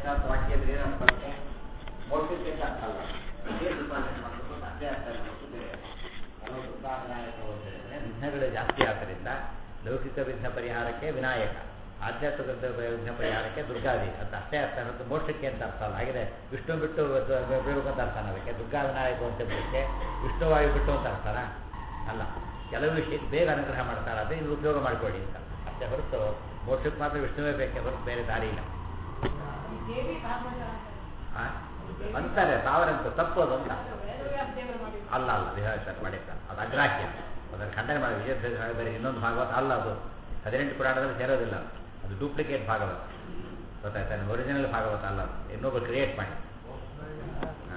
ಅಂತ ವಾಕ್ಯ ಇದ್ರೆ ಏನರ್ಥ ಬರುತ್ತೆ ಮೋಕ್ಷಕ್ಕೆ ಅಂತ ಅರ್ಥ ಅಲ್ಲ ಏನು ಉಪಾಸನೆ ಮಾಡಬೇಕು ಅಷ್ಟೇ ಅರ್ಥ ಮಾಡಬೇಕು ಬೇರೆ ಕೆಲವು ದುರ್ಗಾವಿನಾಯಕ ಅಂತ ಹೇಳಿದ್ರೆ ವಿಘ್ನಗಳು ಜಾಸ್ತಿ ಆದ್ದರಿಂದ ಲೌಕಿಕ ವಿಘ್ನ ಪರಿಹಾರಕ್ಕೆ ವಿನಾಯಕ ಆಧ್ಯಾತ್ಮಿಕ ವಿಘ್ನ ಪರಿಹಾರಕ್ಕೆ ದುರ್ಗಾದಿ ಅಂತ ಅಷ್ಟೇ ಅರ್ಥ ಮತ್ತು ಮೋಕ್ಷಕ್ಕೆ ಅಂತ ಅರ್ಥ ಅಲ್ಲ ಹಾಗಿದೆ ವಿಷ್ಣು ಬಿಟ್ಟು ಬೇಡಬೇಕು ಅಂತ ಅರ್ಥ ಅದಕ್ಕೆ ದುರ್ಗಾ ವಿನಾಯಕ ಅಂತ ಬಿಡುತ್ತೆ ವಿಷ್ಣುವಾಯು ಬಿಟ್ಟು ಅಂತ ಅರ್ಥನ ಅಲ್ಲ ಕೆಲವು ವಿಷಯಕ್ಕೆ ಬೇಗ ಅನುಗ್ರಹ ಮಾಡ್ತಾರೆ ಅದು ಇದು ಉಪಯೋಗ ಮಾಡಿಕೊಳ್ಳಿ ಅಂತ ಅಷ್ಟೇ ಹೊರತು ಮೋಕ್ಷಕ್ಕೆ ಮಾತ್ರ ವಿಷ್ಣುವೇ ಬೇಕೇ ಹೊರತು ಬೇರೆ ದಾರಿ ಇಲ್ಲ ಈ ದೇವಿ ಕಾಮಣ್ಣ ಆ? ಅಂತಾರೆ ತಾವರಂತ ತಪ್ಪು ಅದು ಅಂತ ವೇದವ್ಯಾಸ ದೇವರು ಮಾಡಿದ್ರು. ಅಲ್ಲ ಅಲ್ಲ ವಿಹಾರ ಮಾಡಿರ್ತಾರೆ ಅದು ಅಗ್ರಾಹ್ಯ ಅದನ್ನು ಖಂಡನೆ ಮಾಡಿ ವಿಜಯ ಬೇರೆ ಇನ್ನೊಂದು ಭಾಗವತ ಅಲ್ಲ ಅದು ಹದಿನೆಂಟು ಪುರಾಣದಲ್ಲಿ ಸೇರೋದಿಲ್ಲ ಅದು. ಅದು ಡೂಪ್ಲಿಕೇಟ್ ಭಾಗವತ ಗೊತ್ತಾಯ್ತಾ ಒರಿಜಿನಲ್ ಭಾಗವತ ಅಲ್ಲ ಅದು ಇನ್ನೊಬ್ಬರು ಕ್ರಿಯೇಟ್ ಮಾಡಿ ಹಾ.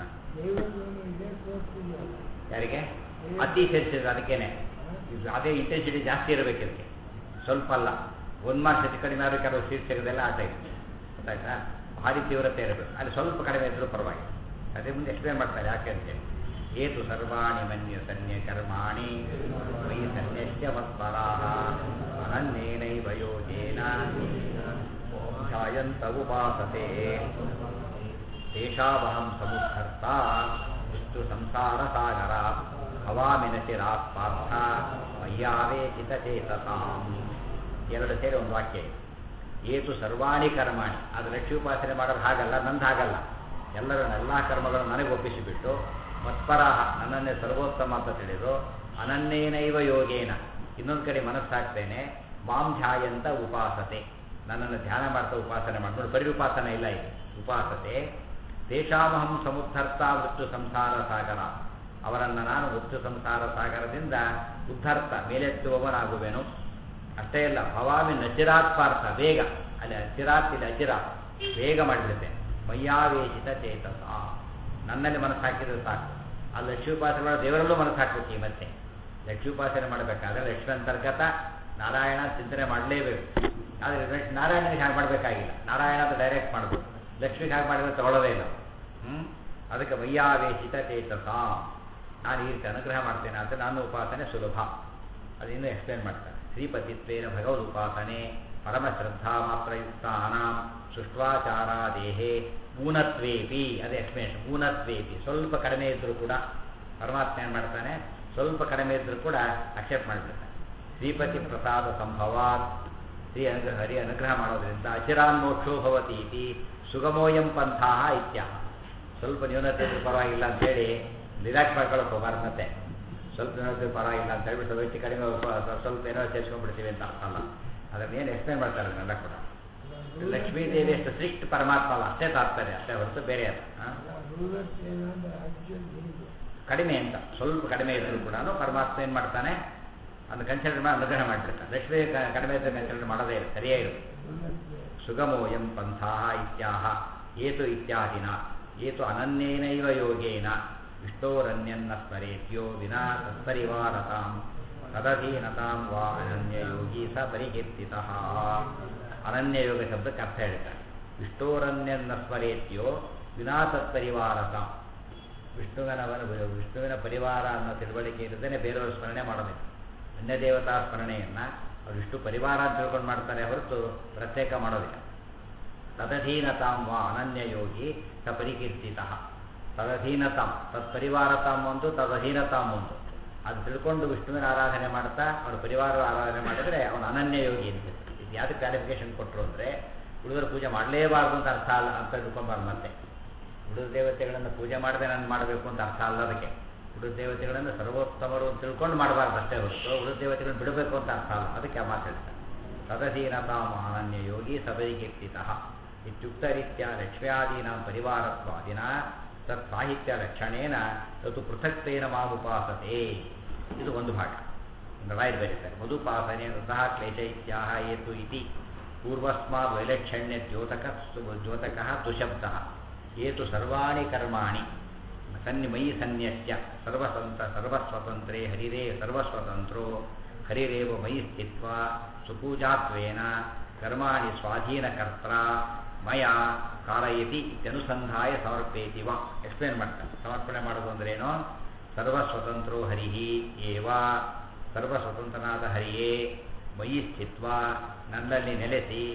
ಯಾರಿಗೆ ಅತಿ ಸೇರಿಸಿದ್ರೆ ಅದಕ್ಕೇನೆ ಇದು ಅದೇ ಇಂಟೆನ್ಸಿಟಿ ಜಾಸ್ತಿ ಇರಬೇಕು ಇದಕ್ಕೆ ಸ್ವಲ್ಪ ಅಲ್ಲ ಒಂದು ಮಾರ್ಕ್ಸ್ ಹೆಚ್ಚು ಕಡಿಮೆ ಆದರೂ ಕೆಲವು ಸೀಟ್ ಸಿಗೋದೆಲ್ಲ ಆ ಟೈಪ್ ಗೊತ್ತಾಯ್ತಾ ಭಾರಿ ತೀವ್ರತೆ ಇರಬೇಕು ಅಲ್ಲಿ ಸ್ವಲ್ಪ ಕಡಿಮೆ ಇದ್ದರೂ ಪರವಾಗಿಲ್ಲ ಅದೇ ಮುಂದೆ ಎಕ್ಸ್ಪ್ಲೇನ್ ಮಾಡ್ತಾರೆ ಯಾಕೆ ಅಂತೇಳಿ ಏತು ಸರ್ವಾಣಿ ಮನ್ಯ ಸನ್ಯ ಕರ್ಮಾಣಿ ಮೈ ಸನ್ಯಶ್ಚ ಮತ್ಪರಾಹ ಅನನ್ಯೇನೈವ ಯೋಗೇನ ಧ್ಯಾಯಂತ ಉಪಾಸತೆ ತೇಷಾವಹಂ ಸಮುದ್ಧರ್ತ ವಿಷ್ಣು ಸಂಸಾರ ಸಾಗರ ಹವಾಮಿನತಿರಾತ್ ಪಾರ್ಥ ಮಯ್ಯಾವೇಚಿತ ಚೇತಸಾಂ ಎರಡು ಸೇರಿ ಒಂದು ವಾಕ್ಯ ಇದೆ ಏತು ಸರ್ವಾಣಿ ಕರ್ಮಾಣಿ ಅದು ಲಕ್ಷ್ಮೀಪಾಸನೆ ಮಾಡೋದು ಹಾಗಲ್ಲ ನಂದು ಹಾಗಲ್ಲ ಎಲ್ಲರ ಎಲ್ಲ ಕರ್ಮಗಳನ್ನು ನನಗೆ ಒಪ್ಪಿಸಿಬಿಟ್ಟು ಮತ್ಪರಾಹ ನನ್ನನ್ನೇ ಸರ್ವೋತ್ತಮ ಅಂತ ತಿಳಿದು ಅನನ್ಯೇನೈವ ಯೋಗೇನ ಇನ್ನೊಂದು ಕಡೆ ಮನಸ್ಸಾಗ್ತೇನೆ ಮಾಂ ಧ್ಯಾಯಂತ ಉಪಾಸತೆ ನನ್ನನ್ನು ಧ್ಯಾನ ಮಾಡ್ತಾ ಉಪಾಸನೆ ಮಾಡ್ಕೊಂಡು ಬರೀ ಉಪಾಸನೆ ಇಲ್ಲ ಇದೆ ಉಪಾಸತೆ ತೇಷಾಮಹಂ ಸಮುದ್ಧರ್ತ ಮೃತ್ಯು ಸಂಸಾರ ಸಾಗರ ಅವರನ್ನು ನಾನು ಮೃತ್ಯು ಸಂಸಾರ ಸಾಗರದಿಂದ ಉದ್ಧರ್ತ ಮೇಲೆತ್ತುವವನಾಗುವೆನು ಅಷ್ಟೇ ಇಲ್ಲ ಭವಾಮಿ ನಚಿರಾತ್ ಪಾರ್ಥ ಬೇಗ ಅಲ್ಲಿ ಅಚಿರಾತ್ ಇಲ್ಲಿ ಅಚಿರಾತ್ ಬೇಗ ಮಾಡಿಬಿಡುತ್ತೆ ಮಯ್ಯಾವೇಶಿತ ಚೇತಸ ನನ್ನಲ್ಲಿ ಮನಸ್ಸು ಹಾಕಿದ್ರೆ ಸಾಕು ಅಲ್ಲಿ ಲಕ್ಷ್ಮೀಪಾಸನೆ ಮಾಡೋ ದೇವರಲ್ಲೂ ಮನಸ್ಸು ಹಾಕ್ಬೇಕು ಈ ಮತ್ತೆ ಲಕ್ಷ್ಮೀಪಾಸನೆ ಮಾಡಬೇಕಾದ್ರೆ ಲಕ್ಷ್ಮಿ ಅಂತರ್ಗತ ನಾರಾಯಣ ಚಿಂತನೆ ಮಾಡಲೇಬೇಕು ಆದರೆ ಲಕ್ಷ್ಮಿ- ನಾರಾಯಣನಿಗೆ ಹಾಗೆ ಮಾಡಬೇಕಾಗಿಲ್ಲ ನಾರಾಯಣ ಅಂತ ಡೈರೆಕ್ಟ್ ಮಾಡಬೇಕು ಲಕ್ಷ್ಮಿಗೆ ಹಾಗೆ ಮಾಡಿದ್ರೆ ತಗೊಳ್ಳೋದೇ ಇಲ್ಲ ಹ್ಞೂ ಅದಕ್ಕೆ ಮಯ್ಯಾವೇಶಿತ ಚೇತಸ ನಾನು ಈ ರೀತಿ ಅನುಗ್ರಹ ಮಾಡ್ತೇನೆ ಅಂತ ನಾನು ಉಪಾಸನೆ ಸುಲಭ ಅದರಿಂದ ಎಕ್ಸ್ಪ್ಲೇನ್ ಮಾಡ್ತಾರೆ ಶ್ರೀಪತಿತ್ವೇನ ಭಗವದ್ ಉಪಾಸನೆ ಪರಮಶ್ರದ್ಧಾ ಮಾತ್ರ ಯುಕ್ತಾನಾಂ ಸೃಷ್ಟ್ವಾಚಾರ ದೇಹೇ ಊನತ್ವೇಪಿ ಅದೇ ಎಕ್ಸ್ಪ್ಲೇಷನ್ ಊನತ್ವೇಪಿ ಸ್ವಲ್ಪ ಕಡಿಮೆ ಇದ್ದರೂ ಕೂಡ ಪರಮಾತ್ಮ ಏನು ಮಾಡ್ತಾನೆ ಸ್ವಲ್ಪ ಕಡಿಮೆ ಇದ್ದರೂ ಕೂಡ ಅಕ್ಸೆಪ್ಟ್ ಮಾಡಿಬಿಡ್ತಾನೆ ಶ್ರೀಪತಿ ಪ್ರಸಾದ ಸಂಭವಾತ್ ಶ್ರೀ ಅನುಗ್ರಹ ಹರಿ ಅನುಗ್ರಹ ಮಾಡೋದ್ರಿಂದ ಅಚಿರಾನ್ ಮೋಕ್ಷೋ ಭವತಿ ಇತಿ ಸುಗಮೋಯಂ ಪಂಥಾಹ ಇತ್ಯಾಹ ಸ್ವಲ್ಪ ನ್ಯೂನತೆ ಇದ್ರೂ ಪರವಾಗಿಲ್ಲ ಅಂತೇಳಿ ರಿಲ್ಯಾಕ್ಸ್ ಮಾಡ್ಕೊಳ್ಳೋಕೆ ಹೋಗಬಾರ್ದು ಮತ್ತೆ ಸ್ವಲ್ಪ ನ್ಯೂನತೆ ಪರವಾಗಿಲ್ಲ ಅಂತ ಹೇಳ್ಬಿಟ್ಟು ಹೆಚ್ಚು ಕಡಿಮೆ ಸ್ವಲ್ಪ- ಸ್ವಲ್ಪ ಏನೋ ಸೇರಿಸ್ಕೊಂಡ್ಬಿಡ್ತೀವಿ ಅಂತ ಅರ್ಥ ಅಲ್ಲ ಅದನ್ನ ಏನು ಎಕ್ಸ್ಪ್ಲೇನ್ ಮಾಡ್ತಾರೆ ಅದನ್ನೆಲ್ಲ ಕೂಡ ಲಕ್ಷ್ಮೀ ದೇವಿ ಅಷ್ಟು ಸ್ಟ್ರಿಕ್ಟ್ ಪರಮಾತ್ಮ ಅಲ್ಲ ಅಷ್ಟೇ ತಾತ್ಪರ್ಯ ಅಷ್ಟೇ ಹೊರತು ಬೇರೆ ಅಲ್ಲ ಆ? ಕಡಿಮೆ ಅಂತ ಸ್ವಲ್ಪ ಕಡಿಮೆ ಇದ್ರೂ ಕೂಡ ಪರಮಾತ್ಮ ಏನು ಮಾಡ್ತಾನೆ ಅದನ್ನು ಕನ್ಸಿಡರ್ ಮಾಡಿ ಅನುಗ್ರಹ ಮಾಡಿಬಿಡ್ತಾನೆ ಲಕ್ಷ್ಮೀ ಕ- ಕಡಿಮೆ ಇದ್ದರೆ ಕನ್ಸಿಡರ್ ಮಾಡೋದೇ ಇಲ್ಲ ಸರಿಯೇ ಇರುತ್ತೆ ಸುಗಮೋಯಂ ಪಂಥಾಹ ಇತ್ಯಾಹ ಏತು ಇತ್ಯಾದಿನ ಏತು ಅನನ್ಯೇನೈವ ಯೋಗೇನ ವಿಷ್ಣೋರನ್ಯನ್ನ ಸ್ಮರೇತ್ಯೋ ವಿನಾ ತತ್ಪರಿವಾರತಾಂ ತದಧೀನತಾಂ ವಾ ಅನನ್ಯ ಯೋಗಿ ಸ ಪರಿಕೀರ್ತಿತಃ ಅನನ್ಯ ಯೋಗ ಶಬ್ದಕ್ಕೆ ಅರ್ಥ ಹೇಳ್ತಾರೆ ವಿಷ್ಣೋರನ್ಯನ್ನ ಸ್ಮರೇತ್ಯೋ ವಿನಾ ತತ್ಪರಿವಾರತಾಂ ವಿಷ್ಣುವಿನ ವಿಷ್ಣುವಿನ ಪರಿವಾರ ಅನ್ನೋ ತಿಳುವಳಿಕೆ ಇರದೇ ಬೇರೆಯವ್ರ ಸ್ಮರಣೆ ಮಾಡಬೇಕು ಅನ್ಯ ದೇವತಾ ಸ್ಮರಣೆಯನ್ನು ಅವ್ರು ವಿಷ್ಣು ಪರಿವಾರ ಅಂತ ತಿಳ್ಕೊಂಡು ಮಾಡ್ತಾರೆ ಹೊರತು ಪ್ರತ್ಯೇಕ ಮಾಡೋದಿಲ್ಲ ತದಧೀನತಾಂ ವಾ ಅನನ್ಯ ಯೋಗಿ ಸ ಪರಿಕೀರ್ತಿತ ತದಧೀನತಾಂ ತತ್ಪರಿವಾರತಾಂ ಒಂದು ತದಧೀನತಾಂ ಒಂದು ಅದು ತಿಳ್ಕೊಂಡು ವಿಷ್ಣುವಿನ ಆರಾಧನೆ ಮಾಡ್ತಾ ಅವನ ಪರಿವಾರ ಆರಾಧನೆ ಮಾಡಿದರೆ ಅವನು ಅನನ್ಯ ಯೋಗಿ ಅಂತ ಇದು ಯಾವ್ದಕ್ಕೆ ಕ್ಲಾರಿಫಿಕೇಶನ್ ಕೊಟ್ಟರು ಅಂದರೆ ಉಳಿದರ ಪೂಜೆ ಮಾಡಲೇಬಾರ್ದು ಅಂತ ಅರ್ಥ ಅಲ್ಲ ಅಂತ ತಿಳ್ಕೊಂಬಾರ್ದು ಮತ್ತೆ ಉಳಿದ ದೇವತೆಗಳನ್ನು ಪೂಜೆ ಮಾಡದೆ ನಾನು ಮಾಡಬೇಕು ಅಂತ ಅರ್ಥ ಅಲ್ಲ ಅದಕ್ಕೆ ಉಳಿದ ದೇವತೆಗಳನ್ನು ಸರ್ವೋತ್ತಮರು ಅಂತ ತಿಳ್ಕೊಂಡು ಮಾಡಬಾರ್ದು ಅಷ್ಟೇ ಹೊರತು ಉಳಿದ ದೇವತೆಗಳನ್ನು ಬಿಡಬೇಕು ಅಂತ ಅರ್ಥ ಅಲ್ಲ ಅದಕ್ಕೆ ಆ ಮಾತು ಹೇಳ್ತಾರೆ ತದಧೀನತಾಂ ಅನನ್ಯ ಯೋಗಿ ಸಬರಿಕೀರ್ತಿತಃ ಇತ್ಯುಕ್ತರೀತ್ಯ ಲಕ್ಷ್ಮ್ಯಾದೀನಾಂ ಪರಿವಾರತ್ವಾದಿನ ತತ್ ಸಾಹಿತ್ಯ ಲಕ್ಷಣೇನ ತತ್ತು ಪೃಥಕ್ತೇನ ಮಾಮುಪಾಸತೆ ಇದು ಒಂದು ಭಾಗ ರಾಯರು ಬರೀತಾರೆ ಮಧುಪಾಸನೆ ವೃತಃ ಕ್ಲೇಶ ಇತ್ಯಾಹ ಏತು ಇತಿ ಪೂರ್ವಸ್ಮಾದ್ ವೈಲಕ್ಷಣ್ಯ ದ್ಯೋತಕ ದ್ಯೋತಕಃ ತುಶಬ್ದಃ ಏತು ಸರ್ವಾಣಿ ಕರ್ಮಾಣಿ ಸನ್ನಿ ಮಯಿ ಸನ್ಯಸ್ಯ ಸರ್ವಸಂತ ಸರ್ವಸ್ವತಂತ್ರೇ ಹರಿರೇ ಸರ್ವಸ್ವತಂತ್ರೋ ಹರಿರೇವ ಮಯಿ ಸ್ಥಿತ್ವಾ ಸುಪೂಜಾತ್ವೇನ ಕರ್ಮಾಣಿ ಸ್ವಾಧೀನಕರ್ತ್ರ ಮಯ ಕಾರಯತಿ ಇತ್ಯನುಸಂಧಾಯ ಸಮರ್ಪೇತಿ ವಾ ಎಕ್ಸ್ಪ್ಲೇನ್ ಮಾಡ್ತಾರೆ ಸಮರ್ಪಣೆ ಮಾಡೋದು ಅಂದ್ರೇನು ಸರ್ವಸ್ವತಂತ್ರೋ ಹರಿಹಿ ಏವ ಸರ್ವಸ್ವತಂತ್ರನಾದ ಹರಿಯೇ ಮಯಿ ಸ್ಥಿತ್ವ ನನ್ನಲ್ಲಿ ನೆಲೆಸಿ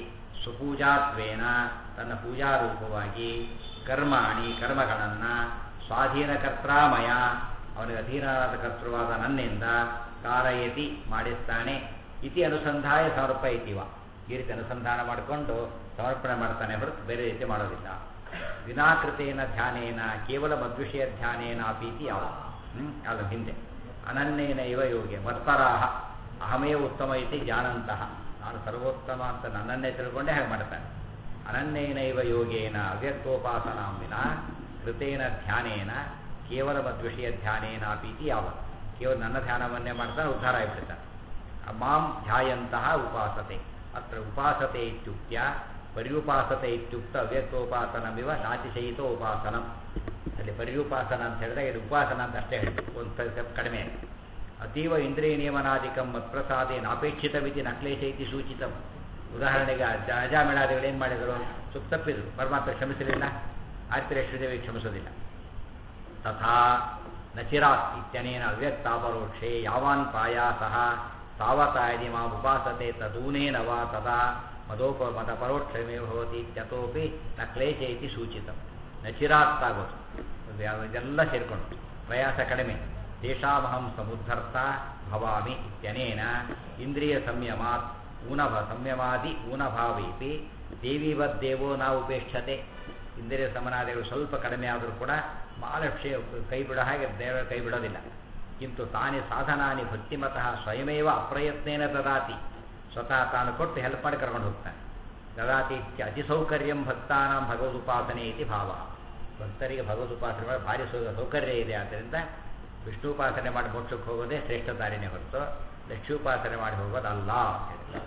ಸುಪೂಜಾತ್ವೇನ ತನ್ನ ಪೂಜಾರೂಪವಾಗಿ ಕರ್ಮಾಣಿ ಕರ್ಮಗಳನ್ನು ಸ್ವಾಧೀನಕರ್ತಾಮಯ ಅವನಿಗೆ ಅಧೀನವಾದ ಕರ್ತೃವಾದ ನನ್ನಿಂದ ಕಾರಯತಿ ಮಾಡಿಸ್ತಾನೆ ಇತಿ ಅನುಸಂಧಾಯ ಸಮರ್ಪಯಿತಿವ ಈ ರೀತಿ ಅನುಸಂಧಾನ ಮಾಡಿಕೊಂಡು ಸಮರ್ಪಣೆ ಮಾಡ್ತಾನೆ ಹೊರತು ಬೇರೆ ರೀತಿ ಮಾಡೋದಿಲ್ಲ ವಿನಾಕೃತೇನ ಧ್ಯಾನೇನ ಕೇವಲ ಮದ್ವಿಷಯ ಧ್ಯಾನೇನ ಪ್ರೀತಿ ಯಾವ ಹ್ಮ್? ಅದು ಹಿಂದೆ ಅನನ್ಯೇನ ಇವ ಯೋಗಿ ಮತ್ಪರಾಹ ಅಹಮೇ ಉತ್ತಮ ಇತಿ ಜಾನಂತಹ ನಾನು ಸರ್ವೋತ್ತಮ ಅಂತ ನನ್ನನ್ನೇ ತಿಳ್ಕೊಂಡೇ ಹಾಗೆ ಮಾಡ್ತಾನೆ ಅನನ್ಯೇನ ಇವ ಯೋಗೇನ ಅವ್ಯಕ್ತೋಪಾಸನಾಂ ವಿನ ಕೃತೇನ ಧ್ಯಾನೇನ ಕೇವಲ ಮದ್ವಿಷಯ ಧ್ಯಾನೇನ ಪ್ರೀತಿ ಯಾವ ಕೇವಲ ನನ್ನ ಧ್ಯಾನವನ್ನೇ ಮಾಡ್ತಾನೆ ಉದ್ಧಾರ ಆಗಿಬಿಡ್ತಾನೆ ಮಾಂ ಧ್ಯಾಯಂತಹ ಉಪಾಸತೆ ಅತ್ರ ಉಪಾಸತೆ ಇತ್ಯುಕ್ತ್ಯ ಪರ್ಯುಪಾಸತೆ ಇತ್ಯುಕ್ತ ಅವ್ಯಕ್ತೋಪಾಸನಮಿವ ನಾತಿಶಯಿತ ಉಪಾಸನಂ ಅಲ್ಲಿ ಪರ್ಯುಪಾಸನ ಅಂತ ಹೇಳಿದಾಗ ಇದು ಉಪಾಸನ ಅಂತ ಅಷ್ಟೇ ಹೇಳಿ ಒಂದು ಸ್ವಲ್ಪ ಕಡಿಮೆ ಅತೀವ ಇಂದ್ರಿಯ ನಿಯಮನಾದಿಕಂ ಮತ್ಪ್ರಸಾದೇನ ಅಪೇಕ್ಷಿತವಿತಿ ನಕ್ಲೇಶ ಇತಿ ಸೂಚಿತಂ ಉದಾಹರಣೆಗೆ ಅಜ- ಅಜಾಮಿಳಾದಿಗಳು ಏನು ಮಾಡಿದರು ಸುಪ್ ತಪ್ಪಿದ್ರು ಪರಮಾತ್ಮ ಕ್ಷಮಿಸಲಿಲ್ಲ ಆರ್ತಿರೇಶ್ವರದೇವಿ ಕ್ಷಮಿಸೋದಿಲ್ಲ ತಥಾ ನಚಿರಾತ್ ಇತ್ಯನೇನ ಅವ್ಯಕ್ತಾಪರೋಕ್ಷೆ ಯಾವಾನ್ ಪಾಯಾಸಃ ತಾವತಾಯದಿ ಮಾಂ ಉಪಾಸತೆ ತದೂನೇನ ವಾ ತದಾ ಮದೋಪ ಮದ ಪರೋಕ್ಷಮೇ ಭವತಿ ಇತ್ಯತೋಪಿ ನ ಕ್ಲೇಶ ಇತಿ ಸೂಚಿತಂ ನಚಿರಾತ್ ಆಗೋದು ಇದು ಯಾವ- ಇದೆಲ್ಲ ಸೇರ್ಕೊಂಡು ಪ್ರಯಾಸ ಕಡಿಮೆ ತೇಷಾಮಹಂ ಸಮುದ್ಧರ್ತ ಭವಾಮಿ ಇತ್ಯನೇನ ಇಂದ್ರಿಯ ಸಂಯಮಾತ್ ಊನಭ ಸಂಯಮಾದಿ ಊನಭಾವೇಪಿ ದೇವಿವದ್ದೇವೋ ನಾ ಉಪೇಕ್ಷತೆ ಇಂದ್ರಿಯ ಸಮನಾದಿಗಳು ಸ್ವಲ್ಪ ಕಡಿಮೆ ಆದರೂ ಕೂಡ ಮಹಾಲಕ್ಷ್ಯ ಕೈ ಬಿಡೋ ಹಾಗೆ ದೇವರ ಕೈ ಬಿಡೋದಿಲ್ಲ ಕಿಂತು ತಾನೇ ಸಾಧನಾನಿ ಭಕ್ತಿಮತಃ ಸ್ವಯಮೇವ ಅಪ್ರಯತ್ನೇನ ದದಾತಿ ಸ್ವತಃ ತಾನು ಕೊಟ್ಟು ಹೆಲ್ಪ್ ಮಾಡಿ ಕರ್ಕೊಂಡು ಹೋಗ್ತಾನೆ ದದಾತಿ ಇತ್ಯ ಅತಿಸೌಕರ್ಯಂ ಭಕ್ತಾನಾಂ ಭಗವದುಪಾಸನೆ ಇತಿ ಭಾವ ಭಕ್ತರಿಗೆ ಭಗವದುಪಾಸನೆ ಮಾಡಿ ಭಾರಿ ಸೌ ಸೌಕರ್ಯ ಇದೆ ಆದ್ದರಿಂದ ವಿಷ್ಣುಪಾಸನೆ ಮಾಡಿ ಮೋಕ್ಷಕ್ಕೆ ಹೋಗೋದೇ ಶ್ರೇಷ್ಠ ದಾರಿನೇ ಹೊರತು ಲಕ್ಷ್ಮೀಪಾಸನೆ ಮಾಡಿ ಹೋಗೋದಲ್ಲ ಅಂತ ಹೇಳಿದ್ರು.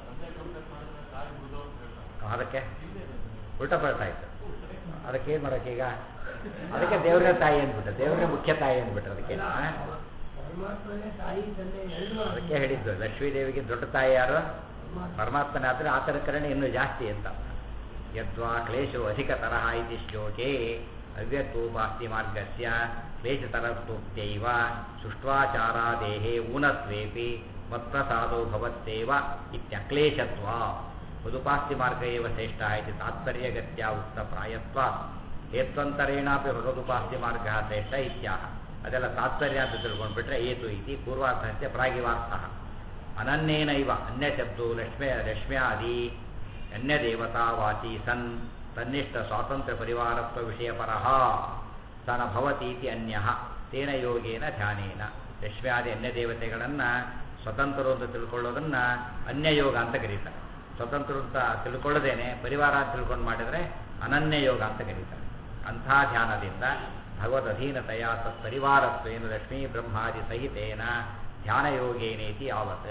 ಅದಕ್ಕೆ ಉಲ್ಟಾ ಪಲ್ಟಾ ಆಯ್ತು ಅದಕ್ಕೆ ಏನು ಮಾಡೋಕೆ ಈಗ ಅದಕ್ಕೆ ದೇವ್ರೇ ತಾಯಿ ಅಂದ್ಬಿಟ್ರೆ ದೇವ್ರೇ ಮುಖ್ಯ ತಾಯಿ ಅಂದ್ಬಿಟ್ರೆ ಅದಕ್ಕೆ ಪರಮಾತ್ಮನೇ ತಾಯಿ ತಂದೆ ಎರಡು ಅದಕ್ಕೆ ಹೇಳಿದ್ದು ಲಕ್ಷ್ಮೀ ದೇವಿಗೆ ದೊಡ್ಡ ತಾಯಿ ಯಾರು ಪರಮಾತ್ಮನ ಆದರೆ ಆತನ ಕರುಣೆ ಇನ್ನೂ ಜಾಸ್ತಿ ಅಂತ ಯದ್ವಾ ಕ್ಲೇಶೋ ಅಧಿಕತರಃ ಇತಿ ಶ್ಲೋಕೆ ಅವ್ಯಕ್ತೋಪಾಸ್ತಿ ಮಾರ್ಗಸ್ಯ ಕ್ಲೇಶತರತ್ವೈವ ಸೃಷ್ಟ್ವಾಚಾರಾದೇಹೇ ಊನತ್ವೇಪಿ ಮತ್ಪ್ರಸಾದೋ ಭವತ್ತೇವ ಇತ್ಯಕ್ಲೇಶತ್ವ ಮಧುಪಾಸ್ತಿ ಮಾರ್ಗ ಏವ ಶ್ರೇಷ್ಠ ಇತಿ ತಾತ್ಪರ್ಯಗತ್ಯ ಉಕ್ತಪ್ರಾಯತ್ವ ಹೇತ್ವಂತರೇಣಾಪಿ ಭಗವದುಪಾಸ್ತಿ ಮಾರ್ಗ ಶ್ರೇಷ್ಠ ಇತ್ಯಾಹ ಅದೆಲ್ಲ ತಾತ್ಪರ್ಯ ಅಂತ ತಿಳ್ಕೊಂಡ್ಬಿಟ್ರೆ ಏತು ಇತಿ ಪೂರ್ವಾರ್ಥಸ್ಯ ಪ್ರಾಗಿವಾರ್ಥಃ ಅನನ್ಯೇನೈವ ಅನ್ಯಶಬ್ದೋ ಲಕ್ಷ್ಮ್ಯ ಲಕ್ಷ್ಮ್ಯಾದಿ ಅನ್ಯದೇವತಾ ವಾಚಿ ಸನ್ ತನ್ನಿಷ್ಠ ಸ್ವಾತಂತ್ರ್ಯ ಪರಿವಾರತ್ವ ವಿಷಯಪರಃ ಸನ ಭವತೀತಿ ಅನ್ಯ ತೇನ ಯೋಗೇನ ಧ್ಯಾನೇನ ಲಕ್ಷ್ಮ್ಯಾದಿ ಅನ್ಯ ದೇವತೆಗಳನ್ನು ಸ್ವತಂತ್ರರು ಅಂತ ತಿಳ್ಕೊಳ್ಳೋದನ್ನ ಅನ್ಯಯೋಗ ಅಂತ ಕರೀತಾರೆ ಸ್ವತಂತ್ರರು ಅಂತ ತಿಳ್ಕೊಳ್ಳೋದೇನೆ ಪರಿವಾರ ಅಂತ ತಿಳ್ಕೊಂಡು ಮಾಡಿದರೆ ಅನನ್ಯ ಯೋಗ ಅಂತ ಕರೀತಾರೆ ಅಂಥ ಧ್ಯಾನದಿಂದ ಭಗವದ್ ಅಧೀನತೆಯ ತತ್ಪರಿವಾರತ್ವೇನ ಲಕ್ಷ್ಮೀ ಬ್ರಹ್ಮಾದಿ ಸಹಿತೇನ ಧ್ಯಾನಯೋಗೇನೇತಿ ಯಾವತ್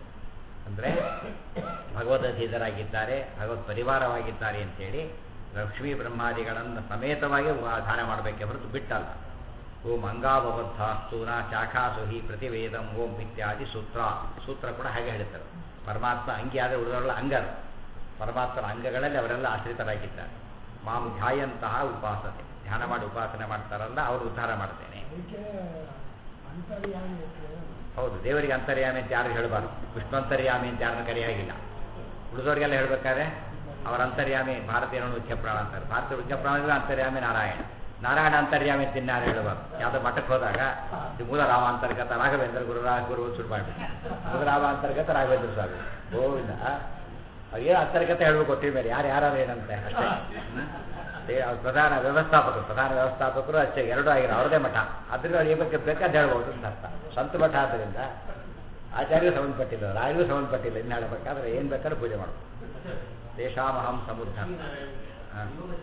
ಅಂದರೆ ಭಗವದಧೀತರಾಗಿದ್ದಾರೆ ಭಗವತ್ ಪರಿವಾರವಾಗಿದ್ದಾರೆ ಅಂತೇಳಿ ಲಕ್ಷ್ಮೀ ಬ್ರಹ್ಮಾದಿಗಳನ್ನು ಸಮೇತವಾಗಿ ವ- ಧ್ಯಾನ ಮಾಡಬೇಕೆ ಹೊರತು ಬಿಟ್ಟಲ್ಲ ಓಂ ಅಂಗಾವಬದ್ಧಾಸ್ತು ನಾ ಶಾಖಾಸು ಹಿ ಪ್ರತಿವೇದಂ ಓಂ ಇತ್ಯಾದಿ ಸೂತ್ರ ಸೂತ್ರ ಕೂಡ ಹಾಗೆ ಹೇಳ್ತಾರೆ ಪರಮಾತ್ಮ ಅಂಗಿ ಆದರೆ ಉಳಿದವರೆಲ್ಲ ಅಂಗರು ಪರಮಾತ್ಮನ ಅಂಗಗಳಲ್ಲಿ ಅವರೆಲ್ಲ ಆಶ್ರಿತರಾಗಿದ್ದಾರೆ ಮಾಂ ಧ್ಯಾಯಂತಹ ಉಪಾಸನೆ ಧ್ಯಾನ ಮಾಡಿ ಉಪಾಸನೆ ಮಾಡ್ತಾರಲ್ಲ ಅವರು ಉದ್ಧಾರ ಮಾಡ್ತೇನೆ ಅದಕ್ಕೆ ಅಂತರ್ಯಾಮಿ ಅಂತ ಹೇಳೋದು. ಹೌದು ದೇವರಿಗೆ ಅಂತರ್ಯಾಮಿ ಅಂತ ಯಾರು ಹೇಳಬಾರ್ದು ವಿಷ್ಣುಂತರ್ಯಾಮಿ ಅಂತ ಯಾರನ್ನ ಕರೆಯಾಗಿಲ್ಲ ಉಳಿದವರಿಗೆಲ್ಲ ಹೇಳ್ಬೇಕಾದ್ರೆ ಅವರ ಅಂತರ್ಯಾಮಿ ಭಾರತೀಯರನ್ನು ಉಚ್ಚಪ್ರಾಣ ಅಂತಾರೆ ಭಾರತೀಯ ಉಚ್ಚಪ್ರಾಣ ಅಂತರ್ಯಾಮಿ ನಾರಾಯಣ ನಾರಾಯಣ ಅಂತರ್ಯಾಮಿ ಅಂತ ಇನ್ಯಾರು ಹೇಳಬಾರ್ದು ಯಾವುದೋ ಮಠಕ್ಕೆ ಹೋದಾಗ ಇದು ಮೂಲ ರಾಮ ಅಂತರ್ಗತ ರಾಘವೇಂದ್ರ ಗುರು ರಾ ಗುರು ಶುರು ಮಾಡಿಬಿಟ್ಟು ಮೂಲ ರಾಮ ಅಂತರ್ಗತ ರಾಘವೇಂದ್ರ ಸ್ವಾಮಿ ಗೋವಿಂದ ಅದೇನು ಅಂತರ್ಗತ ಹೇಳ್ಬೇಕು ಕೊಟ್ಟಿದ ಮೇಲೆ ಯಾರು ಯಾರು ಏನಂತೆ ಅಷ್ಟೇ ಹ್ಮ್? ದೇ- ಅವ್ರು ಪ್ರಧಾನ ವ್ಯವಸ್ಥಾಪಕರು ಪ್ರಧಾನ ವ್ಯವಸ್ಥಾಪಕರು ಅಷ್ಟೇ ಎರಡೂ ಆಗಿರೋ ಅವ್ರದೇ ಮಠ ಅದ್ರಿಂದ ಅವ್ರು ಏಕೆ ಬೇಕಾದ ಹೇಳ್ಬೋದು ಅಂತ ಅರ್ಥ ಸ್ವಂತ ಮಠ ಆದ್ದರಿಂದ ಆಚಾರ್ಯರು ಸಂಬಂಧಪಟ್ಟಿಲ್ಲ ರಾಯರಿಗೂ ಸಂಬಂಧಪಟ್ಟಿಲ್ಲ ಇನ್ನು ಹೇಳಬೇಕಾದ್ರೆ ಏನು ಬೇಕಾದ್ರೂ ಪೂಜೆ ಮಾಡ್ಬೋದು ದೇಶಾಮಹಂ ಸಮುದ್ರ ಹಾ.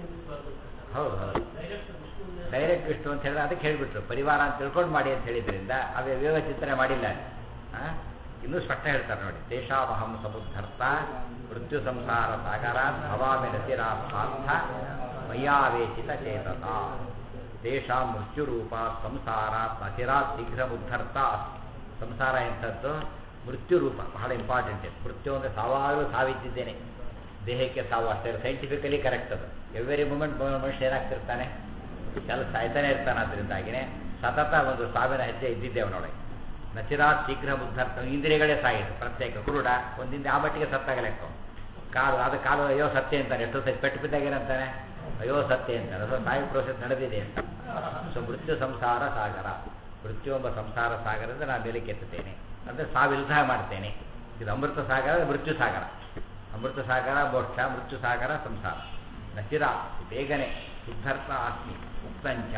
ಹೌದು ಹೌದು ಡೈರೆಕ್ಟ್ ವಿಷ್ಣು ಅಂತ ಹೇಳಿದ್ರೆ ಅದಕ್ಕೆ ಹೇಳಿಬಿಟ್ರು ಪರಿವಾರ ಅಂತ ತಿಳ್ಕೊಂಡು ಮಾಡಿ ಅಂತ ಹೇಳಿದ್ರಿಂದ ಅವೇ ವಿವೇಕ ಚಿಂತನೆ ಮಾಡಿಲ್ಲ ಆ? ಇನ್ನೂ ಸ್ಪಷ್ಟ ಹೇಳ್ತಾರೆ ನೋಡಿ ದೇಶಾಮಹಂ ಸಮುದ್ಧರ್ತ ಮೃತ್ಯು ಸಂಸಾರ ಸಾಗರ ಭವಾಮಿ ರತಿರಾ ಪಾರ್ಥ ಮಯ್ಯಾವೇಶಿತ ಚೇತತ ದೇಶಾ ಮೃತ್ಯುರೂಪ ಸಂಸಾರ ನತಿರಾತ್ ಶೀಘ್ರ ಉದ್ಧರ್ತ ಸಂಸಾರ ಎಂಥದ್ದು ಮೃತ್ಯು ರೂಪ ಬಹಳ ಇಂಪಾರ್ಟೆಂಟ್ ಮೃತ್ಯು ಅಂದರೆ ಸಾವಾಗಲೂ ಸಾವಿದ್ದೇನೆ ದೇಹಕ್ಕೆ ಸಾವು ಅಷ್ಟೇ ಸೈಂಟಿಫಿಕಲಿ ಕರೆಕ್ಟ್ ಅದು ಎವ್ರಿ ಮೂಮೆಂಟ್ ಮನುಷ್ಯ ಏನಾಗ್ತಿರ್ತಾನೆ ಎಲ್ಲ ಸಾಯ್ತಾನೆ ಇರ್ತಾನೆ ಅದರಿಂದಾಗಿನೇ ಸತತ ಒಂದು ಸಾವಿರ ಹೆಜ್ಜೆ ಇದ್ದಿದ್ದೆ ಅವನೊಳಗೆ ನಚಿರಾತ್ ಶೀಘ್ರ ಉದ್ಧಾರ್ಥ ಇಂದ್ರಿಯಗಳೇ ಸಾಯಿತು ಪ್ರತ್ಯೇಕ ಕುರುಡ ಒಂದಿಂದ ಆ ಮಟ್ಟಿಗೆ ಸತ್ತಾಗ ಲೆಕ್ಕ ಅವ್ನು. ಕಾಲು ಅದು ಕಾಲು ಅಯ್ಯೋ ಸತ್ಯ ಅಂತಾನೆ ಎಷ್ಟೋ ಸತಿ ಪೆಟ್ಟು ಬಿದ್ದಾಗ ಏನಂತಾನೆ ಅಯ್ಯೋ ಸತ್ಯ ಅಂತಾನೆ ಸೊ ಸಾಯಿ ಪ್ರೋಸೆಸ್ ನಡೆದಿದೆ ಅಂತ ಸೊ ಮೃತ್ಯು ಸಂಸಾರ ಸಾಗರ ಮೃತ್ಯು ಎಂಬ ಸಂಸಾರ ಸಾಗರದಿಂದ ನಾನು ಮೇಲೆ ಕೆತ್ತುತ್ತೇನೆ ಅಂದರೆ ಸಾವಿಲ್ದ ಮಾಡ್ತೇನೆ ಇದು ಅಮೃತ ಸಾಗರ ಮೃತ್ಯು ಸಾಗರ ಅಮೃತ ಸಾಗರ ಮೋಕ್ಷ ಮೃತ್ಯು ಸಾಗರ ಸಂಸಾರ ನಚಿರ ಬೇಗನೆ ಶುದ್ಧರ್ಥ ಆಸ್ಮಿ ಉಕ್ತಂಚ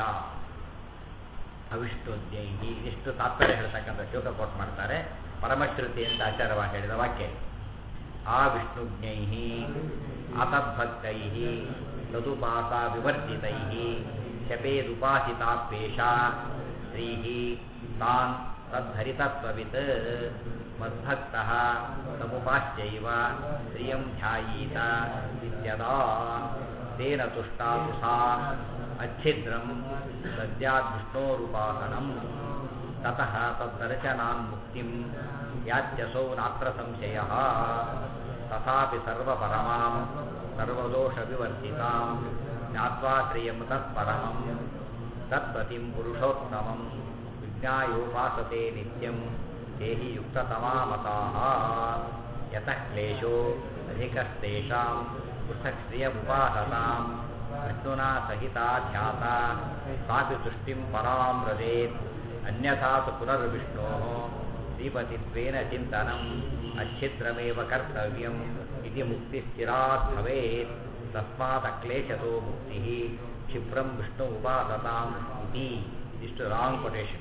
ಅವಿಷ್ಟೋದ್ಯೈಹಿ ಇದಿಷ್ಟು ತಾತ್ಪರ್ಯ ಹೇಳ್ತಕ್ಕಂಥ ಶ್ಲೋಕ ಕೋಟ್ ಮಾಡ್ತಾರೆ ಪರಮಶ್ರುತಿ ಅಂತ ಆಚಾರವಾಗಿ ಹೇಳಿದ ವಾಕ್ಯ ಆ ವಿಷ್ಣುಜ್ಞೈ ಆತದ್ಭಕ್ತೈ ತದುಪಾಸ ವಿವರ್ಜಿತೈ ಶಪೇದುಪಾಸಿತಾಪೇಶ ಶ್ರೀ ತಾನ್ ತದ್ಧರಿತತ್ವವಿತ್ ಮದ್ಭಕ್ತ ತಮುಪಾಶ್ಚೈವ ಶ್ರಿಯಂ ಧ್ಯಾಯೀತ ಇತ್ಯದಾ ತೇನ ತುಷ್ಟಾತು ಸಾ अच्छिद्रं सद्याद्विष्णोरुपासनं ततः तद्दर्शनान्मुक्तिं यात्यसौ नात्र संशयः तथापि सर्वपरमां सर्वदोषविवर्जितां ज्ञात्वा श्रियं तत्परमं तत्पतिं पुरुषोत्तमं विज्ञायोपासते नित्यं ते हि युक्ततमामताः यतः क्लेशो अधिकस्तेषां पृथक् श्रियमुपासतां विष्णुना सहिता ध्याता सापि तुष्टिं परां व्रजेत् अन्यथा तु पुनर्विष्णोः श्रीपतित्वेन चिन्तनम् अच्छिद्रमेव कर्तव्यम् इति मुक्तिस्थिरात् भवेत् तस्मादक्लेशतो मुक्तिः क्षिप्रं विष्णु उपासताम् इति ಇಷ್ಟು ರಾಂಗ್ ಕೊಟೇಶನ್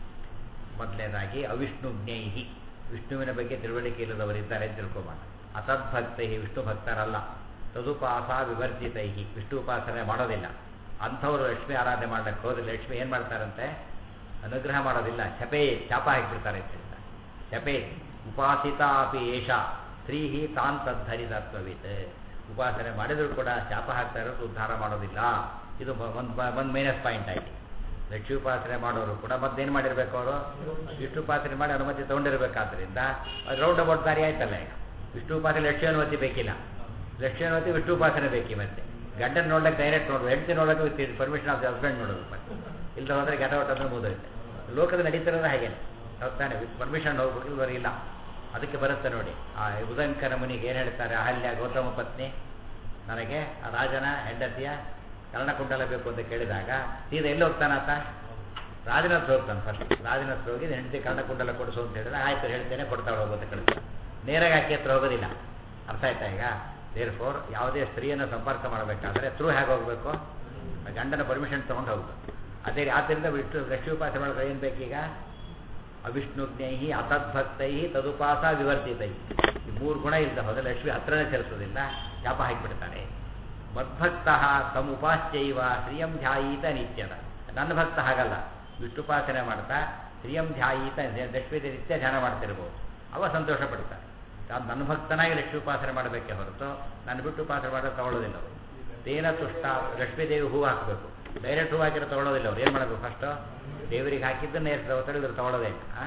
ಮೊದಲನೇದಾಗಿ ಅವಿಷ್ಣುಜ್ಞೈಹಿ ವಿಷ್ಣುವಿನ ಬಗ್ಗೆ ತಿಳುವಳಿಕೆ ಇಲ್ಲದವರಿದ್ದಾರೆ ಅಂತ ತಿಳ್ಕೊಬೋಣ ಅತದ್ಭಕ್ತೈ ವಿಷ್ಣು ಭಕ್ತರಲ್ಲ ತದುಪಾಸ ವಿವರ್ಜಿತೈ ವಿಷ್ಣು ಉಪಾಸನೆ ಮಾಡೋದಿಲ್ಲ ಅಂಥವ್ರು ಲಕ್ಷ್ಮಿ ಆರಾಧನೆ ಮಾಡಕ್ಕೆ ಹೋದ್ರೆ ಲಕ್ಷ್ಮಿ ಏನು ಮಾಡ್ತಾರಂತೆ ಅನುಗ್ರಹ ಮಾಡೋದಿಲ್ಲ ಶಪೇ ಶಾಪ ಹಾಕಿಬಿಡ್ತಾರೆ ಅಂತ ಹೇಳ್ತಾರೆ. ಶಪೇ ಉಪಾಸಿತ ಅಪಿ ಏಷ ಸ್ತ್ರೀ ತಾನ್ ತದ್ಧರಿತತ್ವವಿತ್ ಉಪಾಸನೆ ಮಾಡಿದ್ರು ಕೂಡ ಶಾಪ ಹಾಕ್ತಾ ಇರೋದು ಉದ್ಧಾರ ಮಾಡೋದಿಲ್ಲ ಇದು ಒಂದು ಒಂದು ಮೈನಸ್ ಪಾಯಿಂಟ್ ಆಯ್ತು ಲಕ್ಷ್ಮಿ ಉಪಾಸನೆ ಮಾಡೋರು ಕೂಡ ಮತ್ತೇನು ಮಾಡಿರ್ಬೇಕು ಅವರು ವಿಷ್ಣು ಉಪಾಸನೆ ಮಾಡಿ ಅನುಮತಿ ತಗೊಂಡಿರ್ಬೇಕಾದ್ರಿಂದ ಅದು ರೌಂಡ್ ಅಬೌಟ್ ದಾರಿ ಆಯ್ತಲ್ಲ ಈಗ ವಿಷ್ಣು ಉಪಾಸನೆ ಲಕ್ಷ್ಮಿ ಅನುಮತಿ ಬೇಕಿಲ್ಲ ಲಕ್ಷ್ಮಿ ಅನುಮತಿ ವಿಷ್ಣು ಉಪಾಸನೆ ಬೇಕಿ ಮತ್ತೆ ಗಂಡನ ನೋಡಕ್ಕೆ ಡೈರೆಕ್ಟ್ ನೋಡ್ಬೇಕು ಹೆಂಡತಿ ನೋಡೋಕೆ with permission of the husband ನೋಡೋದು ಮತ್ತೆ ಇಲ್ಲದ ಹೋದ್ರೆ ಗೆಟ ಹೊಟ್ಟಂದ್ರೆ ಮುಗಿದೋಯ್ತು ಲೋಕದ ನಡೀತಿರೋದು ಹಾಗೇನೆ ಹೋಗ್ತಾನೆ ವಿತ್ ಪರ್ಮಿಷನ್ ಹೋಗ್ಬೇಕು ಇಲ್ವರೆ ಇಲ್ಲ ಅದಕ್ಕೆ ಬರುತ್ತೆ ನೋಡಿ ಆ ಉದಂಕನ ಮುನಿಗೆ ಏನು ಹೇಳ್ತಾರೆ ಅಹಲ್ಯ ಗೌತಮ ಪತ್ನಿ ನನಗೆ ಆ ರಾಜನ ಹೆಂಡತಿಯ ಕರ್ಣಕುಂಡಲ ಬೇಕು ಅಂತ ಕೇಳಿದಾಗ ಸೀದಾ ಎಲ್ಲಿ ಹೋಗ್ತಾನಾತ ರಾಜನ ಹತ್ರ ಹೋಗ್ತಾನೆ ಫಸ್ಟ್ ರಾಜನ ಹತ್ರ ಹೋಗಿ ಹೆಂಡತಿ ಕರ್ಣಕುಂಡಲ ಕೊಡಿಸು ಅಂತ ಹೇಳಿದ್ರೆ ಆಯ್ತು ಹೇಳ್ತೇನೆ ಕೊಡ್ತಾಳೆ ಹೋಗೋದು ಕಳಿಸ್ತಾನೆ ನೇರಾಗಿ ಆಕೆ ಹತ್ರ ಹೋಗೋದಿಲ್ಲ ಅರ್ಥ ಆಯ್ತಾ ಈಗ ದೇರ್ ಫೋರ್ ಯಾವುದೇ ಸ್ತ್ರೀಯನ್ನು ಸಂಪರ್ಕ ಮಾಡಬೇಕಾದ್ರೆ ಥ್ರೂ ಹೇಗೆ ಹೋಗಬೇಕು ಗಂಡನ ಪರ್ಮಿಷನ್ ತೊಗೊಂಡು ಹೋಗ್ಬೇಕು ಅದೇ ಆದ್ದರಿಂದ ವಿಷ್ಣು ಲಕ್ಷ್ಮೀ ಉಪಾಸನೆ ಮಾಡೋದು ಏನು ಬೇಕೀಗ ಅವಿಷ್ಣುಜ್ಞೈ ಅತದ್ಭಕ್ತೈ ತದುಪಾಸ ವಿವರ್ತಿತೈ ಈ ಮೂರು ಗುಣ ಇಲ್ಲದ ಹೋದರೆ ಲಕ್ಷ್ಮಿ ಹತ್ರನೇ ಸೇರಿಸೋದಿಲ್ಲ ಶಾಪ ಹಾಕಿಬಿಡ್ತಾರೆ ಮದ್ಭಕ್ತ ತಮುಪಾಶ್ಚೈವ ಶ್ರಿಯಂ ಧ್ಯಾಯೀತ ನಿತ್ಯದ ನನ್ನ ಭಕ್ತ ಹಾಗಲ್ಲ ವಿಷ್ಣುಪಾಸನೆ ಮಾಡ್ತಾ ಶ್ರಿಯಂ ಧ್ಯಾಯೀತ ಲಕ್ಷ್ಮೀ ನಿತ್ಯ ಧ್ಯಾನ ಮಾಡ್ತಿರ್ಬೋದು ಅವ ಸಂತೋಷ ಪಡ್ತಾರೆ ತಾನು ನನ್ನ ಭಕ್ತನಾಗಿ ಲಕ್ಷ್ಮೀ ಉಪಾಸನೆ ಮಾಡಬೇಕೇ ಹೊರತು ನನ್ನ ಬಿಟ್ಟು ಉಪಾಸನೆ ಮಾಡೋದು ತಗೊಳ್ಳೋದಿಲ್ಲ ಅವರು ತೇನ ತುಷ್ಟ ಲಕ್ಷ್ಮೀದೇವಿ ಹೂ ಹಾಕಬೇಕು ಡೈರೆಕ್ಟ್ ಹೂ ಹಾಕಿರೋ ತಗೊಳ್ಳೋದಿಲ್ಲ ಅವ್ರು ಏನು ಮಾಡಬೇಕು ಫಸ್ಟು ದೇವರಿಗೆ ಹಾಕಿದ್ದನ್ನೇ ಇರ್ತಾರೆ ಇದ್ರು ತಗೊಳ್ಳೋದೇ ಇಲ್ಲ ಆ?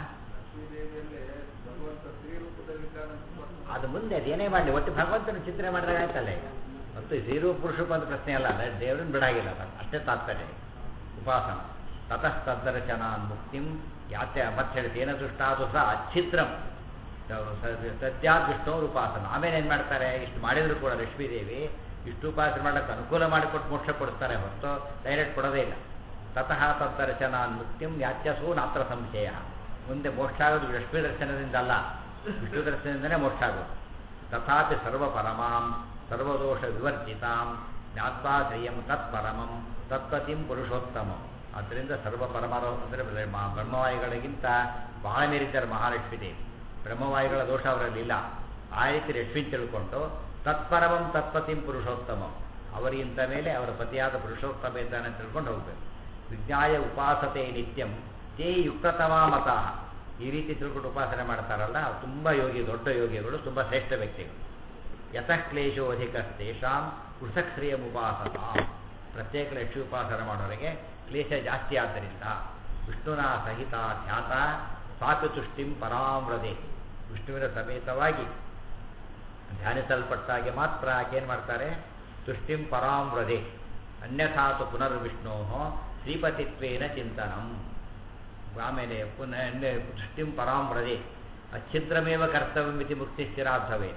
ಅದು ಮುಂದೆ ಅದೇನೇ ಮಾಡಲಿ ಒಟ್ಟು ಭಗವಂತನ ಚಿಂತನೆ ಮಾಡಿದಾಗ ಆಯ್ತಲ್ಲ ಈಗ ಮತ್ತು ಜೀರು ಪುರುಷಪ್ಪ ಅಂತ ಪ್ರಶ್ನೆ ಅಲ್ಲ ಅಲ್ಲ ದೇವರನ್ನ ಬಿಡಾಗಿಲ್ಲ ಅದು ಅಷ್ಟೇ ತಾತ್ಪರ್ಯ ಉಪಾಸನ ತತಸ್ತದ್ದರ್ಶನ ಮುಕ್ತಿಂ ಯಾತ್ಯ ಮತ್ತೆ ಹೇಳಿ ಏನ ದೃಷ್ಟಾದು ಸಹ ಅಚ್ಛಿದ್ರಂ ಸತ್ಯಾದ್ ವಿಷ್ಣುವ್ರ ಉಪಾಸನ ಆಮೇಲೆ ಏನು ಮಾಡ್ತಾರೆ ಇಷ್ಟು ಮಾಡಿದ್ರು ಕೂಡ ಲಕ್ಷ್ಮೀದೇವಿ ಇಷ್ಟು ಉಪಾಸನೆ ಮಾಡಕ್ಕೆ ಅನುಕೂಲ ಮಾಡಿಕೊಟ್ಟು ಮೋಕ್ಷ ಕೊಡ್ತಾರೆ ಹೊರತು ಡೈರೆಕ್ಟ್ ಕೊಡೋದೇ ಇಲ್ಲ ತತಃ ತದ್ದರ್ಶನ ಮುಕ್ತಿಂ ಯಾತ್ಯಸು ನಾತ್ರ ಸಂಶಯ ಮುಂದೆ ಮೋಕ್ಷ ಆಗೋದು ಲಕ್ಷ್ಮೀ ದರ್ಶನದಿಂದ ಅಲ್ಲ ವಿಷ್ಣು ದರ್ಶನದಿಂದಲೇ ಮೋಕ್ಷ ಆಗೋದು ತಥಾಪಿ ಸರ್ವಪರಮಾಂ ಸರ್ವದೋಷ ವಿವರ್ಜಿತಾಂ ಜ್ಞಾತ್ವಾ ಶ್ರಿಯಂ ತತ್ಪರಮಂ ತತ್ಪತಿಂ ಪುರುಷೋತ್ತಮಂ ಆದ್ದರಿಂದ ಸರ್ವಪರಮರು ಅಂದರೆ ಬ್ರಹ್ಮವಾಯುಗಳಿಗಿಂತ ಬಹಳ ಮೀರಿದ್ದಾರೆ ಮಹಾಲಕ್ಷ್ಮೀ ದೇವಿ ಬ್ರಹ್ಮವಾಯುಗಳ ದೋಷ ಅವರಲ್ಲಿ ಇಲ್ಲ ಆ ರೀತಿ ಲಕ್ಷ್ಮಿ ತಿಳ್ಕೊಂಡು ತತ್ಪರಮಂ ತತ್ಪತಿಂ ಪುರುಷೋತ್ತಮಂ ಅವರಿಗಿಂತ ಮೇಲೆ ಅವರ ಪತಿಯಾದ ಪುರುಷೋತ್ತಮ ಇದ್ದಾನೆ ಅಂತ ತಿಳ್ಕೊಂಡು ಹೋಗ್ಬೇಕು ವಿಜ್ಞಾಯ ಉಪಾಸತೆ ನಿತ್ಯಂ ತೇ ಯುಕ್ತತಮ ಮತಃ ಈ ರೀತಿ ತಿಳ್ಕೊಂಡು ಉಪಾಸನೆ ಮಾಡ್ತಾರಲ್ಲ ಅವ್ರು ತುಂಬ ಯೋಗಿ ದೊಡ್ಡ ಯೋಗಿಗಳು ತುಂಬ ಶ್ರೇಷ್ಠ ವ್ಯಕ್ತಿಗಳು ಯತಃ ಕ್ಲೇಶೋ ಅಧಿಕಸ್ತೇಷಾಂ ಪೃಥಕ್ ಶ್ರೇಯ ಉಪಾಸತ ಪ್ರತ್ಯೇಕ ಲಕ್ಷ್ಮಿ ಉಪಾಸನೆ ಮಾಡೋರಿಗೆ ಕ್ಲೇಶ ಜಾಸ್ತಿ ಆದ್ದರಿಂದ ವಿಷ್ಣುನ ಸಹಿತ ಧ್ಯಾತ ಸಾಪಿ ತುಷ್ಟಿಂ ಪರಾಮ್ರದೆ ವಿಷ್ಣುವಿನ ಸಮೇತವಾಗಿ ಧ್ಯಾನಿಸಲ್ಪಟ್ಟಾಗೆ ಮಾತ್ರ ಆಕೇನು ಮಾಡ್ತಾರೆ ತುಷ್ಟಿಂ ಪರಾಮ್ರದೆ ಅನ್ಯಥಾತು ಪುನರ್ವಿಷ್ಣೋ ಶ್ರೀಪತಿತ್ವೇನ ಚಿಂತನಂ ಆಮೇಲೆ ಪುನಃ ತುಷ್ಟಿಂ ಪರಾಮ್ರದೆ ಅಚ್ಛಿದ್ರಮೇವ ಕರ್ತವ್ಯಮಿತಿ ಮುಕ್ತಿ ಸ್ಥಿರಾರ್ಥವೇ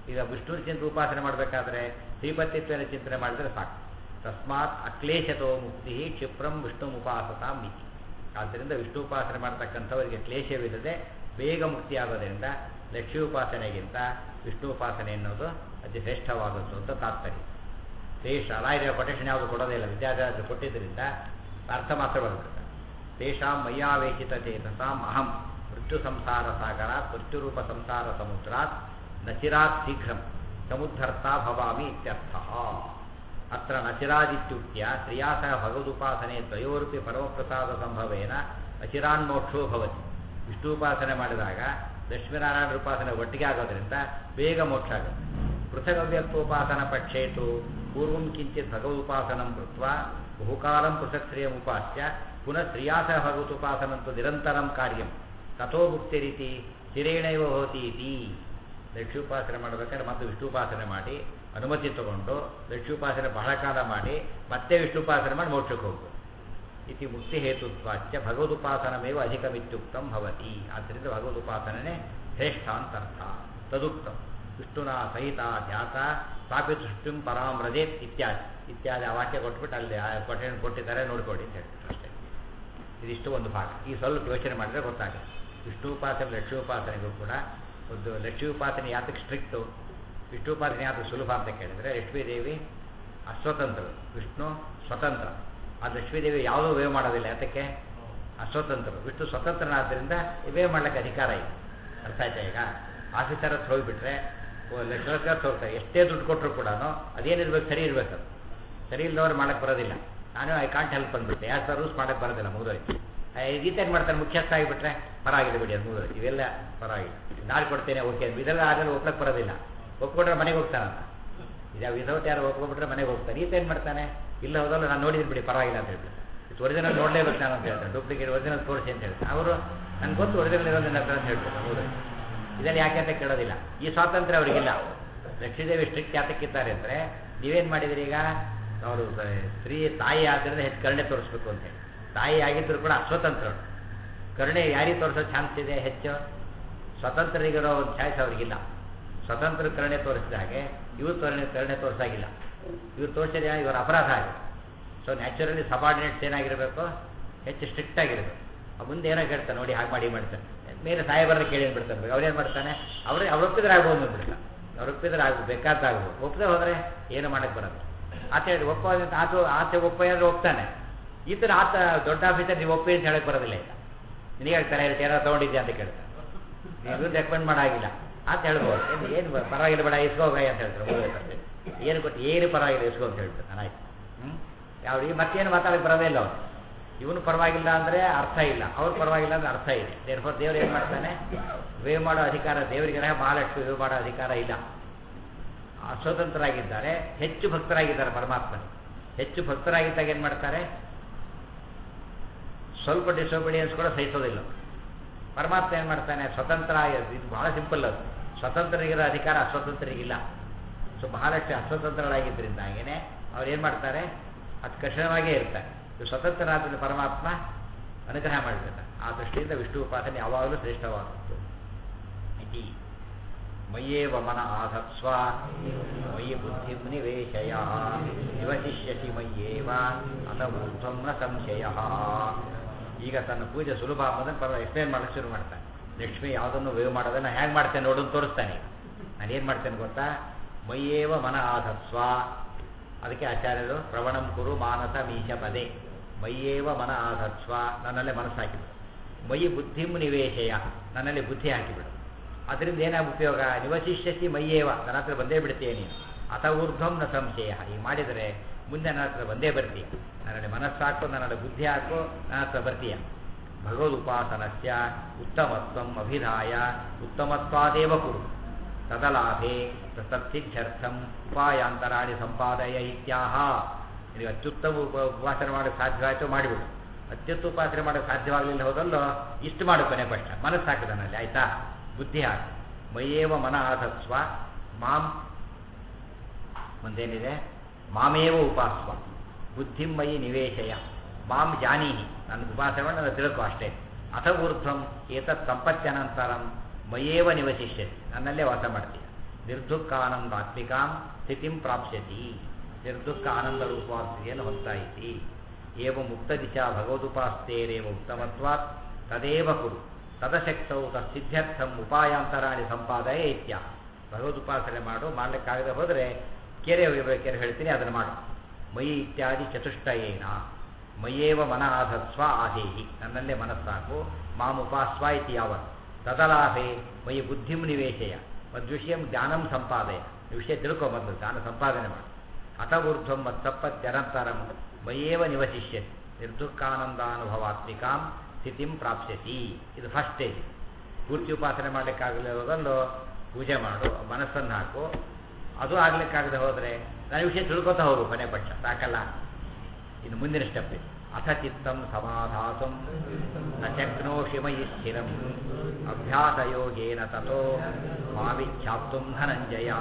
ಈಗ ವಿಷ್ಣುವಿನ ಚಿಂತೆ ಉಪಾಸನೆ ಮಾಡಬೇಕಾದ್ರೆ ಶ್ರೀಪತಿತ್ವನ ಚಿಂತನೆ ಮಾಡಿದ್ರೆ ಸಾಕು ತಸ್ಮಾತ್ ಅಕ್ಲೇಶತೋ ಮುಕ್ತಿ ಕ್ಷಿಪ್ರಂ ವಿಷ್ಣು ಉಪಾಸತಾ ಮಿತಿ ಆದ್ದರಿಂದ ವಿಷ್ಣು ಉಪಾಸನೆ ಮಾಡ್ತಕ್ಕಂಥವರಿಗೆ ಕ್ಲೇಶವಿಲ್ಲದೆ ಬೇಗ ಮುಕ್ತಿಯಾಗೋದ್ರಿಂದ ಲಕ್ಷ್ಮೀ ಉಪಾಸನೆಗಿಂತ ವಿಷ್ಣು ಉಪಾಸನೆ ಅನ್ನೋದು ಅತಿ ಶ್ರೇಷ್ಠವಾದದ್ದು ಅಂತ ತಾತ್ಪರ್ಯ ದೇಶ ರಾಯರ ಕೊಟೇಶನ್ ಯಾವುದು ಕೊಡೋದೇ ಇಲ್ಲ ವಿದ್ಯಾರ್ಥಿ ಕೊಟ್ಟಿದ್ದರಿಂದ ಅರ್ಥ ಮಾತ್ರ ಬರುತ್ತೆ ತೇಷಾಂ ಮಯ್ಯಾವೇಶಿತ ಚೇತಸಾಂ ಅಹಂ ಮೃತ್ಯು ಸಂಸಾರ ಸಾಗರ ಮೃತ್ಯುರೂಪ ಸಂಸಾರ ಸಮುದ್ರಾತ್ ನಚಿರಾತ್ ಶೀಘ್ರಂ ಸಮುದ್ಧರ್ತಾ ಭವಾಮಿ ಇತ್ಯರ್ಥ ಅತ್ರ ನಚಿರಾದಿತ್ಯುಕ್ತ್ಯ ಶ್ರಿಯಾ ಸಹ ಭಗವದುಪಾಸನೆ ದ್ವಯೋರೂಪಿ ಪರಮಪ್ರಸಾದ ಸಂಭವೇನ ನಚಿರಾನ್ಮೋಕ್ಷೋ ಭವತಿ ವಿಷ್ಣುಪಾಸನೆ ಮಾಡಿದಾಗ ಲಕ್ಷ್ಮೀನಾರಾಯಣ ಉಪಾಸನೆ ಒಟ್ಟಿಗೆ ಆಗೋದ್ರಿಂದ ಬೇಗ ಮೋಕ್ಷ ಆಗುತ್ತೆ ಪೃಥಗವ್ಯಕ್ತೋಪಾಸನ ಪಕ್ಷೇತು ಪೂರ್ವಂ ಕಿಂಚಿತ್ ಭಗವದುಪಾಸನಂ ಕೃತ್ವಾ ಬಹುಕಾಲಂ ಪೃಥಕ್ ಶ್ರಿಯಮುಪಾಸ್ಯ ಪುನಃ ಶ್ರಿಯಾಸ ಭಗವದುಪಾಸನಂತು ನಿರಂತರಂ ಕಾರ್ಯಂ ತಥೋ ಮುಕ್ತಿರಿತಿ ಸ್ಥಿರೇಣೈವ ಭವತಿ ಇತಿ ಲಕ್ಷ್ಮೀಪಾಸನೆ ಮಾಡಬೇಕಾದ್ರೆ ಮತ್ತೆ ವಿಷ್ಣುಪಾಸನೆ ಮಾಡಿ ಅನುಮತಿ ತಗೊಂಡು ಲಕ್ಷ್ಮೀಪಾಸನೆ ಬಹಳ ಕಾಲ ಮಾಡಿ ಮತ್ತೆ ವಿಷ್ಣುಪಾಸನೆ ಮಾಡಿ ಮೋಕ್ಷಕ್ಕೆ ಹೋಗ್ಬೋದು ಇತಿ ಮುಕ್ತಿ ಹೇತುತ್ವಾಚ್ಯ ಭಗವದುಪಾಸನಮೇವ ಅಧಿಕಮಿತ್ಯುಕ್ತಂ ಭವತಿ ಆದ್ದರಿಂದ ಭಗವದುಪಾಸನೆ ಶ್ರೇಷ್ಠ ಅಂತರ್ಥ ತದುಕ್ತಂ ವಿಷ್ಣುನ ಸಹಿತ ಧ್ಯಾತ ಸ್ಥಾಪಿತ ಸೃಷ್ಟಿಂ ಪರಾಂ ರಜೇತ್ ಇತ್ಯಾದಿ ಇತ್ಯಾದಿ ಆ ವಾಕ್ಯ ಕೊಟ್ಬಿಟ್ಟು ಅಲ್ಲಿ ಆ ಕೊಟ್ಟೆ ಕೊಟ್ಟಿದ್ದಾರೆ ನೋಡ್ಕೊಡಿ ಅಂತ ಹೇಳ್ತಾರೆ ಅಷ್ಟೇ ಇದಿಷ್ಟು ಒಂದು ಭಾಗ ಈ ಸ್ವಲ್ಪ ಯೋಚನೆ ಮಾಡಿದ್ರೆ ಗೊತ್ತಾಗುತ್ತೆ ವಿಷ್ಣುಪಾಸನೆ ಲಕ್ಷ್ಮೀಪಾಸನೆಗೂ ಕೂಡ ಒಂದು ಲಕ್ಷ್ಮೀಪಾಸನೆ ಯಾತಕ್ಕೆ ಸ್ಟ್ರಿಕ್ಟು ವಿಷ್ಣುಪಾಸನೆ ಯಾತಕ್ಕೆ ಸುಲಭ ಅಂತ ಕೇಳಿದ್ರೆ ಲಕ್ಷ್ಮೀದೇವಿ ಅಸ್ವತಂತ್ರ ವಿಷ್ಣು ಸ್ವತಂತ್ರ ಆ ಲಕ್ಷ್ಮೀದೇವಿ ಯಾವುದೂ ವೇ ಮಾಡೋದಿಲ್ಲ ಯಾತಕ್ಕೆ ಅಸ್ವತಂತ್ರ ವಿಷ್ಣು ಸ್ವತಂತ್ರನಾದ್ದರಿಂದ ವೇ ಮಾಡ್ಲಿಕ್ಕೆ ಅಧಿಕಾರ ಇದೆ ಅರ್ಥ ಆಯ್ತಾ ಈಗ ಆಫೀಸರ್ ಹತ್ರ ಹೋಗಿಬಿಟ್ರೆ ಲಕ್ಷ ಹೋಗ್ತಾರೆ ಎಷ್ಟೇ ದುಡ್ಡು ಕೊಟ್ಟರು ಕೂಡ ಅದೇನಿರ್ಬೇಕು ಸರಿ ಇರ್ಬೇಕು ಅದು ಸರಿ ಇಲ್ಲದವ್ರು ಮಾಡಕ್ಕೆ ಬರೋದಿಲ್ಲ ನಾನು ಐ ಕಾಂಟ್ ಹೆಲ್ಪ್ ಬಂದ್ಬಿಟ್ಟೆ ಯಾರು ಸರ್ ರೂಲ್ಸ್ ಮಾಡಕ್ಕೆ ಬರೋದಿಲ್ಲ ಮುಗಿದೋಯ್ತು ಗೀತೇನು ಮಾಡ್ತಾರೆ ಮುಖ್ಯಸ್ಥ ಆಗಿಬಿಟ್ರೆ ಪರವಾಗಿಲ್ಲ ಬಿಡಿ ಅದು ಮುಗಿದೋಯ್ತು ಇವೆಲ್ಲ ಪರವಾಗಿಲ್ಲ ನಾಳೆ ಕೊಡ್ತೇನೆ ಓಕೆ ಇದೆಲ್ಲ ಆಗಲ್ಲ ಒಪ್ಲಕ್ಕೆ ಬರೋದಿಲ್ಲ ಒಪ್ಕೊಂಡ್ರೆ ಮನೆಗೆ ಹೋಗ್ತಾನಂತ ಇದು ವಿದೌಟ್ ಯಾರು ಒಪ್ಕೊಂಡ್ಬಿಟ್ರೆ ಮನೆಗೆ ಹೋಗ್ತಾನೆ ಈತ ಏನು ಮಾಡ್ತಾನೆ ಇಲ್ಲ ಹೋದಲ್ಲ ನಾನು ನೋಡಿದ್ದೀನಿ ಬಿಡಿ ಪರವಾಗಿಲ್ಲ ಅಂತ ಹೇಳ್ಬಿಟ್ಟು ಇದು ಒರಿಜಿನಲ್ ನೋಡಲೇಬೇಕು ನಾನು ಅಂತ ಹೇಳ್ತಾರೆ ಡೂಪ್ಲಿಕೇಟ್ ಒರಿಜಿನಲ್ ತೋರಿಸಿ ಅಂತ ಹೇಳ್ತಾರೆ ಅವರು ನನಗೆ ಗೊತ್ತು ಒರಿಜಿನಲ್ ಇರೋದನ್ನ ಅಂತ ಹೇಳ್ತಾರೆ ಮುಗಿದೋಯ್ತು ಇದನ್ನು ಯಾಕೆ ಅಂತ ಕೇಳೋದಿಲ್ಲ ಈ ಸ್ವಾತಂತ್ರ್ಯ ಅವರಿಗಿಲ್ಲ ಲಕ್ಷ್ಮೀದೇವಿ ಸ್ಟ್ರಿಕ್ಟ್ ಯಾತಕ್ಕಿದ್ದಾರೆ ಅಂದರೆ ನೀವೇನು ಮಾಡಿದಿರಿ ಈಗ ಅವರು ಸ್ತ್ರೀ ತಾಯಿ ಆದ್ದರಿಂದ ಹೆಚ್ಚು ಕರುಣೆ ತೋರಿಸ್ಬೇಕು ಅಂತೇಳಿ ತಾಯಿ ಆಗಿದ್ದರೂ ಕೂಡ ಅಸ್ವತಂತ್ರ ಕರುಣೆ ಯಾರಿಗೆ ತೋರಿಸೋ ಚಾನ್ಸ್ ಇದೆ ಹೆಚ್ಚು ಸ್ವತಂತ್ರರಿಗಿರೋ ಒಂದು ಚಾಯ್ಸ್ ಅವ್ರಿಗಿಲ್ಲ ಸ್ವತಂತ್ರ ಕರುಣೆ ತೋರಿಸಿದ ಹಾಗೆ ಇವ್ರು ಕರುಣೆ ಕರುಣೆ ತೋರಿಸಾಗಿಲ್ಲ ಇವ್ರು ತೋರಿಸಿದ ಇವರ ಅಪರಾಧ ಆಗಿದೆ ಸೊ ನ್ಯಾಚುರಲಿ ಸಬಾರ್ಡಿನೇಟ್ಸ್ ಏನಾಗಿರಬೇಕು ಹೆಚ್ಚು ಸ್ಟ್ರಿಕ್ಟ್ ಆಗಿರಬೇಕು ಮುಂದೆ ಏನೋ ಹೇಳ್ತಾನೆ ನೋಡಿ ಹಾಗೆ ಮಾಡಿ ಮಾಡ್ತಾನೆ ಮೇಲೆ ಸಾಹೇಬರ ಕೇಳಿ ಬಿಡ್ತಾನೆ ಅವ್ರೇನು ಮಾಡ್ತಾನೆ ಅವ್ರೇ ಅವ್ರು ಒಪ್ಪಿದ್ರೆ ಆಗ್ಬೋದು ಅಂದ್ಬಿಡ್ತಾನೆ ಅವ್ರು ಒಪ್ಪಿದ್ರೆ ಆಗ್ಬೋದು ಬೇಕಾದ ಆಗ್ಬೋದು ಒಪ್ಪದೆ ಹೋದರೆ ಏನು ಮಾಡಕ್ಕೆ ಬರೋದು ಆತ ಹೇಳಿ ಒಪ್ಪ ಆತ ಆಚೆ ಒಪ್ಪ ಅಂದ್ರೆ ಒಪ್ತಾನೆ ಈ ಥರ ಆತ ದೊಡ್ಡ ಆಫೀಸರ್ ನೀವು ಒಪ್ಪಿ ಅಂತ ಹೇಳಕ್ಕೆ ಬರೋದಿಲ್ಲ ಈಗ ನಿನಗೆ ಹೇಳ್ತಾರೆ ಹೇಳ್ತಾರೆ ಏನಾರು ತೊಗೊಂಡಿದ್ಯಾ ಅಂತ ಕೇಳ್ತಾರೆ ನೀವು ರೆಕಮೆಂಡ್ ಮಾಡಾಗಿಲ್ಲ ಅಂತ ಹೇಳ್ಬೋದು ಏನು ಏನು ಪರವಾಗಿಲ್ಲ ಬೇಡ ಇಸ್ಕೋಗ ಅಂತ ಹೇಳ್ತಾರೆ ಮುಗಿದೈತೆ ಏನು ಕೊಟ್ಟು ಏನು ಪರವಾಗಿಲ್ಲ ಇಸ್ಕೋ ಅಂತ ಹೇಳ್ತಾರೆ ಆಯ್ತು ಹ್ಞೂ ಅವ್ರಿಗೆ ಮತ್ತೇನು ಮಾತಾಡಕ್ಕೆ ಬರೋದೇ ಇಲ್ಲ ಅವ್ರು ಇವನು ಪರವಾಗಿಲ್ಲ ಅಂದರೆ ಅರ್ಥ ಇಲ್ಲ ಅವ್ರು ಪರವಾಗಿಲ್ಲ ಅಂದ್ರೆ ಅರ್ಥ ಇದೆ ದೇರ್ಫೋರ್ ದೇವ್ರು ಏನು ಮಾಡ್ತಾನೆ ವೇ ಮಾಡೋ ಅಧಿಕಾರ ದೇವರಿಗೆ ಮಹಾಲಕ್ಷ್ಮಿ ವೇ ಮಾಡೋ ಅಧಿಕಾರ ಇಲ್ಲ ಅಸ್ವತಂತ್ರರಾಗಿದ್ದಾರೆ ಹೆಚ್ಚು ಭಕ್ತರಾಗಿದ್ದಾರೆ ಪರಮಾತ್ಮನ ಹೆಚ್ಚು ಭಕ್ತರಾಗಿದ್ದಾಗ ಏನು ಮಾಡ್ತಾರೆ ಸ್ವಲ್ಪ ಡಿಸೊಬಿಡಿಯನ್ಸ್ ಕೂಡ ಸಹಿಸೋದಿಲ್ಲ ಪರಮಾತ್ಮ ಏನು ಮಾಡ್ತಾನೆ ಸ್ವತಂತ್ರ ಇದು ಬಹಳ ಸಿಂಪಲ್ ಅದು ಸ್ವತಂತ್ರರಿಗಿರೋ ಅಧಿಕಾರ ಅಸ್ವತಂತ್ರರಿಗಿಲ್ಲ ಸೊ ಬಹಳಷ್ಟು ಅಸ್ವತಂತ್ರರಾಗಿದ್ದರಿಂದಾಗೇನೆ ಅವ್ರು ಏನು ಮಾಡ್ತಾರೆ ಅದು ಕಠಿಣವಾಗೇ ಇರ್ತಾರೆ ಸ್ವತಂತ್ರನಾದ ಪರಮಾತ್ಮ ಅನುಗ್ರಹ ಮಾಡಿರ್ತಾರೆ ಆ ದೃಷ್ಟಿಯಿಂದ ವಿಷ್ಣು ಉಪಾಸನೆ ಯಾವಾಗಲೂ ಶ್ರೇಷ್ಠವಾದದ್ದು ಇತಿ ಮಯ್ಯೇವ ಮನ ಆಧತ್ಸ್ವ ಮಯಿ ಬುದ್ಧಿ ನಿವೇಶಯ ನಿವಶಿಷ್ಯಸಿ ಮಯ್ಯೇವ ಅಥ ಊರ್ಧ್ವಂ ನ ಸಂಶಯ ಈಗ ತನ್ನ ಪೂಜೆ ಸುಲಭ ಅನ್ನೋದನ್ನು ಪರ ಎಕ್ಸ್ಪ್ಲೇನ್ ಮಾಡಕ್ಕೆ ಶುರು ಮಾಡ್ತಾನೆ ಲಕ್ಷ್ಮಿ ಯಾವುದನ್ನು ವೇವ್ ಮಾಡೋದನ್ನು ಹೇಗೆ ಮಾಡ್ತೇನೆ ನೋಡೋದು ತೋರಿಸ್ತಾನೆ ನಾನು ಏನು ಮಾಡ್ತೇನೆ ಗೊತ್ತಾ ಮಯ್ಯೇವ ಮನ ಆಧತ್ಸ್ವ ಅದಕ್ಕೆ ಆಚಾರ್ಯರು ಪ್ರವಣಂ ಕುರು ಮಾನಸ ಮೀಶ ಪದೇ ಮಯ್ಯೇವ ಮನ ಆಧತ್ಸ್ವ ನನ್ನಲ್ಲೇ ಮನಸ್ಸು ಹಾಕಿಬಿಡು ಮಯಿ ಬುದ್ಧಿಂ ನಿವೇಶಯ ನನ್ನಲ್ಲಿ ಬುದ್ಧಿ ಹಾಕಿಬಿಡು ಅದರಿಂದ ಏನಾಗ ಉಪಯೋಗ ನಿವಶಿಷ್ಯಸಿ ಮಯ್ಯೇವ ನನ್ನ ಹತ್ರ ಬಂದೇ ಬಿಡ್ತೀಯ ನೀನು ಅಥ ಊರ್ಧ್ವಂ ನ ಸಂಶಯ ಹೀಗೆ ಮಾಡಿದರೆ ಮುಂದೆ ನನ್ನ ಹತ್ರ ಬಂದೇ ಬರ್ತೀಯ ನನ್ನಲ್ಲಿ ಮನಸ್ಸು ಹಾಕು ನನ್ನಲ್ಲಿ ಬುದ್ಧಿ ಹಾಕು ನನ್ನ ಹತ್ರ ಬರ್ತೀಯ ಭಗವದುಪಾಸನಸ್ಯ ಉತ್ತಮತ್ವಂ ಅಭಿಧಾಯ ಉತ್ತಮತ್ವಾದೇವ ಕುರು ತದಲಾಭೆ ತತ್ಸಿದ್ಧ್ಯರ್ಥಂ ಉಪಾಯಾಂತರಾಣಿ ಸಂಪಾದಯ ಇತ್ಯಾಹ ನಿನಗೆ ಅತ್ಯುತ್ತಮ ಉಪ ಉಪಾಸನೆ ಮಾಡೋಕ್ಕೆ ಸಾಧ್ಯವಾಯಿತು ಮಾಡಿಬಿಡು ಅತ್ಯುತ್ತಮ ಉಪಾಸನೆ ಮಾಡೋಕ್ಕೆ ಸಾಧ್ಯವಾಗಲಿಲ್ಲ ಹೋದಲ್ಲೋ ಇಷ್ಟು ಮಾಡು ಕೊನೆ ಪಕ್ಷ ಮನಸ್ಸು ಹಾಕಿದನಲ್ಲಿ ಆಯಿತಾ ಬುದ್ಧಿ ಹಾಕಿ ಮೈಯೇವ ಮನ ಆಧತ್ಸ್ವ ಮಾಂ ಮುಂದೇನಿದೆ ಮಾಮೇವ ಉಪಾಸ್ವ ಬುದ್ಧಿಂ ಮಯಿ ನಿವೇಶಯ ಮಾಂ ಜಾನೀಹಿ ನನ್ನ ಉಪಾಸನೆ ಮಾಡಿ ನನ್ನ ತಿಳ್ಕೊ ಅಷ್ಟೇ ಅಥ ಊರ್ಧ್ವಂ ಏತತ್ ಸಂಪತ್ಯನಂತರಂ ಮಯೇವ ನಿವಶಿಷ್ಯತಿ ನನ್ನಲ್ಲೇ ವಾಸ ಮಾಡ್ತೀಯ ನಿರ್ದುಃಖಾನಂದಾತ್ಮಿಕಾಂ ಸ್ಥಿತಿಂ ಪ್ರಾಪ್ಸ್ಯತಿ ನಿರ್ದುಃಖ ಆನಂದ ರೂಪವಾದ ಸ್ಥಿತಿಯನ್ನು ಹೊಂದ್ತಾ ಇತಿ ಏವ ಮುಕ್ತ ದಿಶಾ ಭಗವದುಪಾಸ್ತೇರೇವ ಉತ್ತಮತ್ವಾತ್ ತದೇವ ಕುರು ತದಶಕ್ತವು ತತ್ಸಿದ್ಧ್ಯರ್ಥಂ ಉಪಾಯಾಂತರಾಣಿ ಸಂಪಾದಯ ಇತ್ಯ ಭಗವದುಪಾಸನೆ ಮಾಡು ಮಾಡ್ಲಿಕ್ಕಾಗದೆ ಹೋದರೆ ಕೆರೆ ಕೆರೆ ಹೇಳ್ತೀನಿ ಅದನ್ನು ಮಾಡು ಮಯಿ ಇತ್ಯಾದಿ ಚತುಷ್ಟಯೇನ ಮಯ್ಯೇವ ಮನ ಆಧತ್ಸ್ವ ಆದೇಹಿ ನನ್ನಲ್ಲೇ ಮನಸ್ಸಾಕು ಮಾಮುಪಾಸ್ವ ಇತಿ ಯಾವತ್ ತದಲಾಭೆ ಮಯಿ ಬುದ್ಧಿಂ ನಿವೇಶಯ ಮದ್ವಿಷಯಂ ಜ್ಞಾನಂ ಸಂಪಾದಯ ಈ ವಿಷಯ ತಿಳ್ಕೊ ಮೊದಲು ಜ್ಞಾನ ಸಂಪಾದನೆ ಮಾಡು ಅಥ ಊರ್ಧ್ವಂ ಮತ್ತಪ್ಪತ್ಯನಂತರಂ ಮಯ್ಯೇವ ನಿವಶಿಷ್ಯತಿ ನಿರ್ದುಃಖಾನಂದಾನುಭವಾತ್ಮಿಕಾಂ ಸ್ಥಿತಿಂ ಪ್ರಾಪ್ಸ್ಯತಿ ಇದು ಫಸ್ಟ್ ಸ್ಟೇಜ್ ಪೂರ್ತಿ ಉಪಾಸನೆ ಮಾಡಲಿಕ್ಕಾಗಲಿರೋದೊಂದು ಪೂಜೆ ಮಾಡು ಮನಸ್ಸನ್ನು ಹಾಕು ಅದು ಆಗ್ಲಿಕ್ಕಾಗದೆ ಹೋದರೆ ನಾನು ವಿಷಯ ತಿಳ್ಕೊತಾ ಹೋಗು ಕೊನೆ ಪಕ್ಷ ಸಾಕಲ್ಲ ಇನ್ನು ಮುಂದಿನ ಸ್ಟೆಪ್ ಅಥ ಚಿತ್ತಂ ಸಮಾಧಾತು ನ ಶಕ್ನೋಷಿ ಮಯಿ ಸ್ಥಿರಂ ಅಭ್ಯಾಸಯೋಗೇನ ತಥೋ ಮಾವಿಚ್ಛಾಪ್ತು ಧನಂಜಯ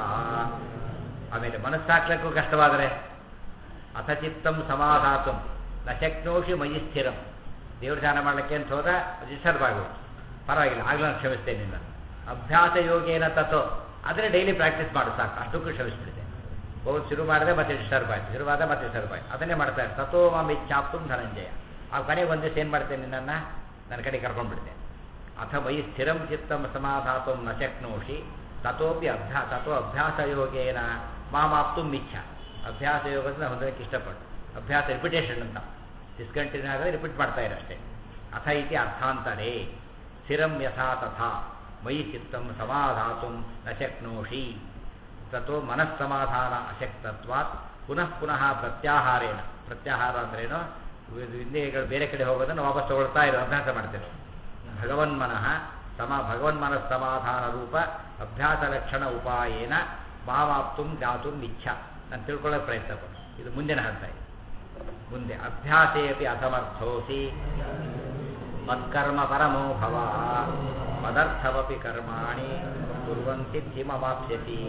ಆಮೇಲೆ ಮನಸ್ಸಾಕ್ಲಿಕ್ಕೂ ಕಷ್ಟವಾದರೆ ಅಥ ಚಿತ್ತಂ ಸಮಾಧಾತು ನ ಶಕ್ನೋಷಿ ಮಯಿ ಸ್ಥಿರಂ ದೇವ್ರ ಧ್ಯಾನ ಮಾಡಲಿಕ್ಕೆ ಅಂತ ಹೋದ ಡಿಸ್ಟರ್ಬ್ ಆಗೋದು ಪರವಾಗಿಲ್ಲ ಆಗಲೂ ನಾನು ಕ್ಷಮಿಸ್ತೇನೆ ನಿನ್ನ ಅಭ್ಯಾಸ ಯೋಗೇನ ತಥೋ ಆದರೆ ಡೈಲಿ ಪ್ರಾಕ್ಟೀಸ್ ಮಾಡು ಸಾಕು ಅಷ್ಟಕ್ಕೂ ಕ್ಷಮಿಸ್ಬಿಡಿದೆ ಹೋಗಿ ಶುರು ಮಾಡಿದ್ರೆ ಮತ್ತೆ ಡಿಸ್ಟರ್ಬ್ ಆಯ್ತು ಶುರುವಾದ ಮತ್ತೆ ಡಿಸ್ಟರ್ಬ್ ಆಯ್ತು ಅದನ್ನೇ ಮಾಡ್ತಾ ಇರ್ತಾರೆ ತಥೋ ಮಾಮಿ ಚಾಪ್ತು ಧನಂಜಯ ಆ ಕಡೆಗೆ ಒಂದು ದಿವಸ ಏನು ಮಾಡ್ತೇನೆ ನಿನ್ನನ್ನು ನನ್ನ ಕಡೆ ಕರ್ಕೊಂಡ್ಬಿಡ್ತೇನೆ ಅಥ ಮಯಿ ಸ್ಥಿರಂ ಚಿತ್ತಂ ಸಮಾಧಾತು ನ ಶಕ್ನೋಷಿ ತಥೋಪಿ ಅಭ್ಯಾ ತಥೋ ಅಭ್ಯಾಸಯೋಗೇನ ಮಾಮಾಪ್ತು ಮಿಚ್ಛ ಅಭ್ಯಾಸ ಯೋಗದಿಂದ ಹೊಂದೋಕ್ಕೆ ಇಷ್ಟಪಟ್ಟು ಅಭ್ಯಾಸ ರಿಪಿಟೇಷನ್ ಅಂತ ಡಿಸ್ಕಂಟಿನ್ಯೂ ಆದರೆ ರಿಪೀಟ್ ಮಾಡ್ತಾ ಇರಷ್ಟೇ ಅಥ ಇತಿ ಅರ್ಥಾಂತರೇ ಸ್ಥಿರಂ ಯಥಾ ತಥಾ ಮಯಿ ಚಿತ್ತಂ ಸಮಾಧಾತು ನ ಶಕ್ನೋಷಿ ತಥೋ ಮನಸ್ಸಮಾಧಾನ ಅಶಕ್ತತ್ವಾತ್ ಪುನಃ ಪುನಃ ಪ್ರತ್ಯಾಹಾರೇಣ ಪ್ರತ್ಯಾಹಾರ ಅಂದ್ರೇನು ಇಂದ್ರಿಯಗಳು ಬೇರೆ ಕಡೆ ಹೋಗೋದನ್ನು ವಾಪಸ್ ತಗೊಳ್ತಾ ಇರೋ ಅಭ್ಯಾಸ ಮಾಡ್ತೇವೆ ಭಗವನ್ಮನಃ ಸಮ ಭಗವನ್ಮನಃ ಸಮಾಧಾನ ರೂಪ ಅಭ್ಯಾಸ ಲಕ್ಷಣ ಉಪಾಯೇನ ಭಾವಾಪ್ತು ಜ್ಞಾತು ಇಚ್ಛಾ ನಾನು ತಿಳ್ಕೊಳ್ಳೋಕೆ ಪ್ರಯತ್ನ ಪಡು ಇದು ಮುಂದಿನ ಹಂತ ಇದೆ ಮುಂದೆ ಅಭ್ಯಾಸೇ ಅಪಿ ಅಸಮರ್ಥೋಸಿ ಮತ್ಕರ್ಮ ಪರಮೋ ಭವ ಮದರ್ಥಮಪಿ ಕರ್ಮಾಣಿ ಕುರ್ವನ್ ಸಿದ್ಧಿಮವಾಪ್ಸ್ಯತಿ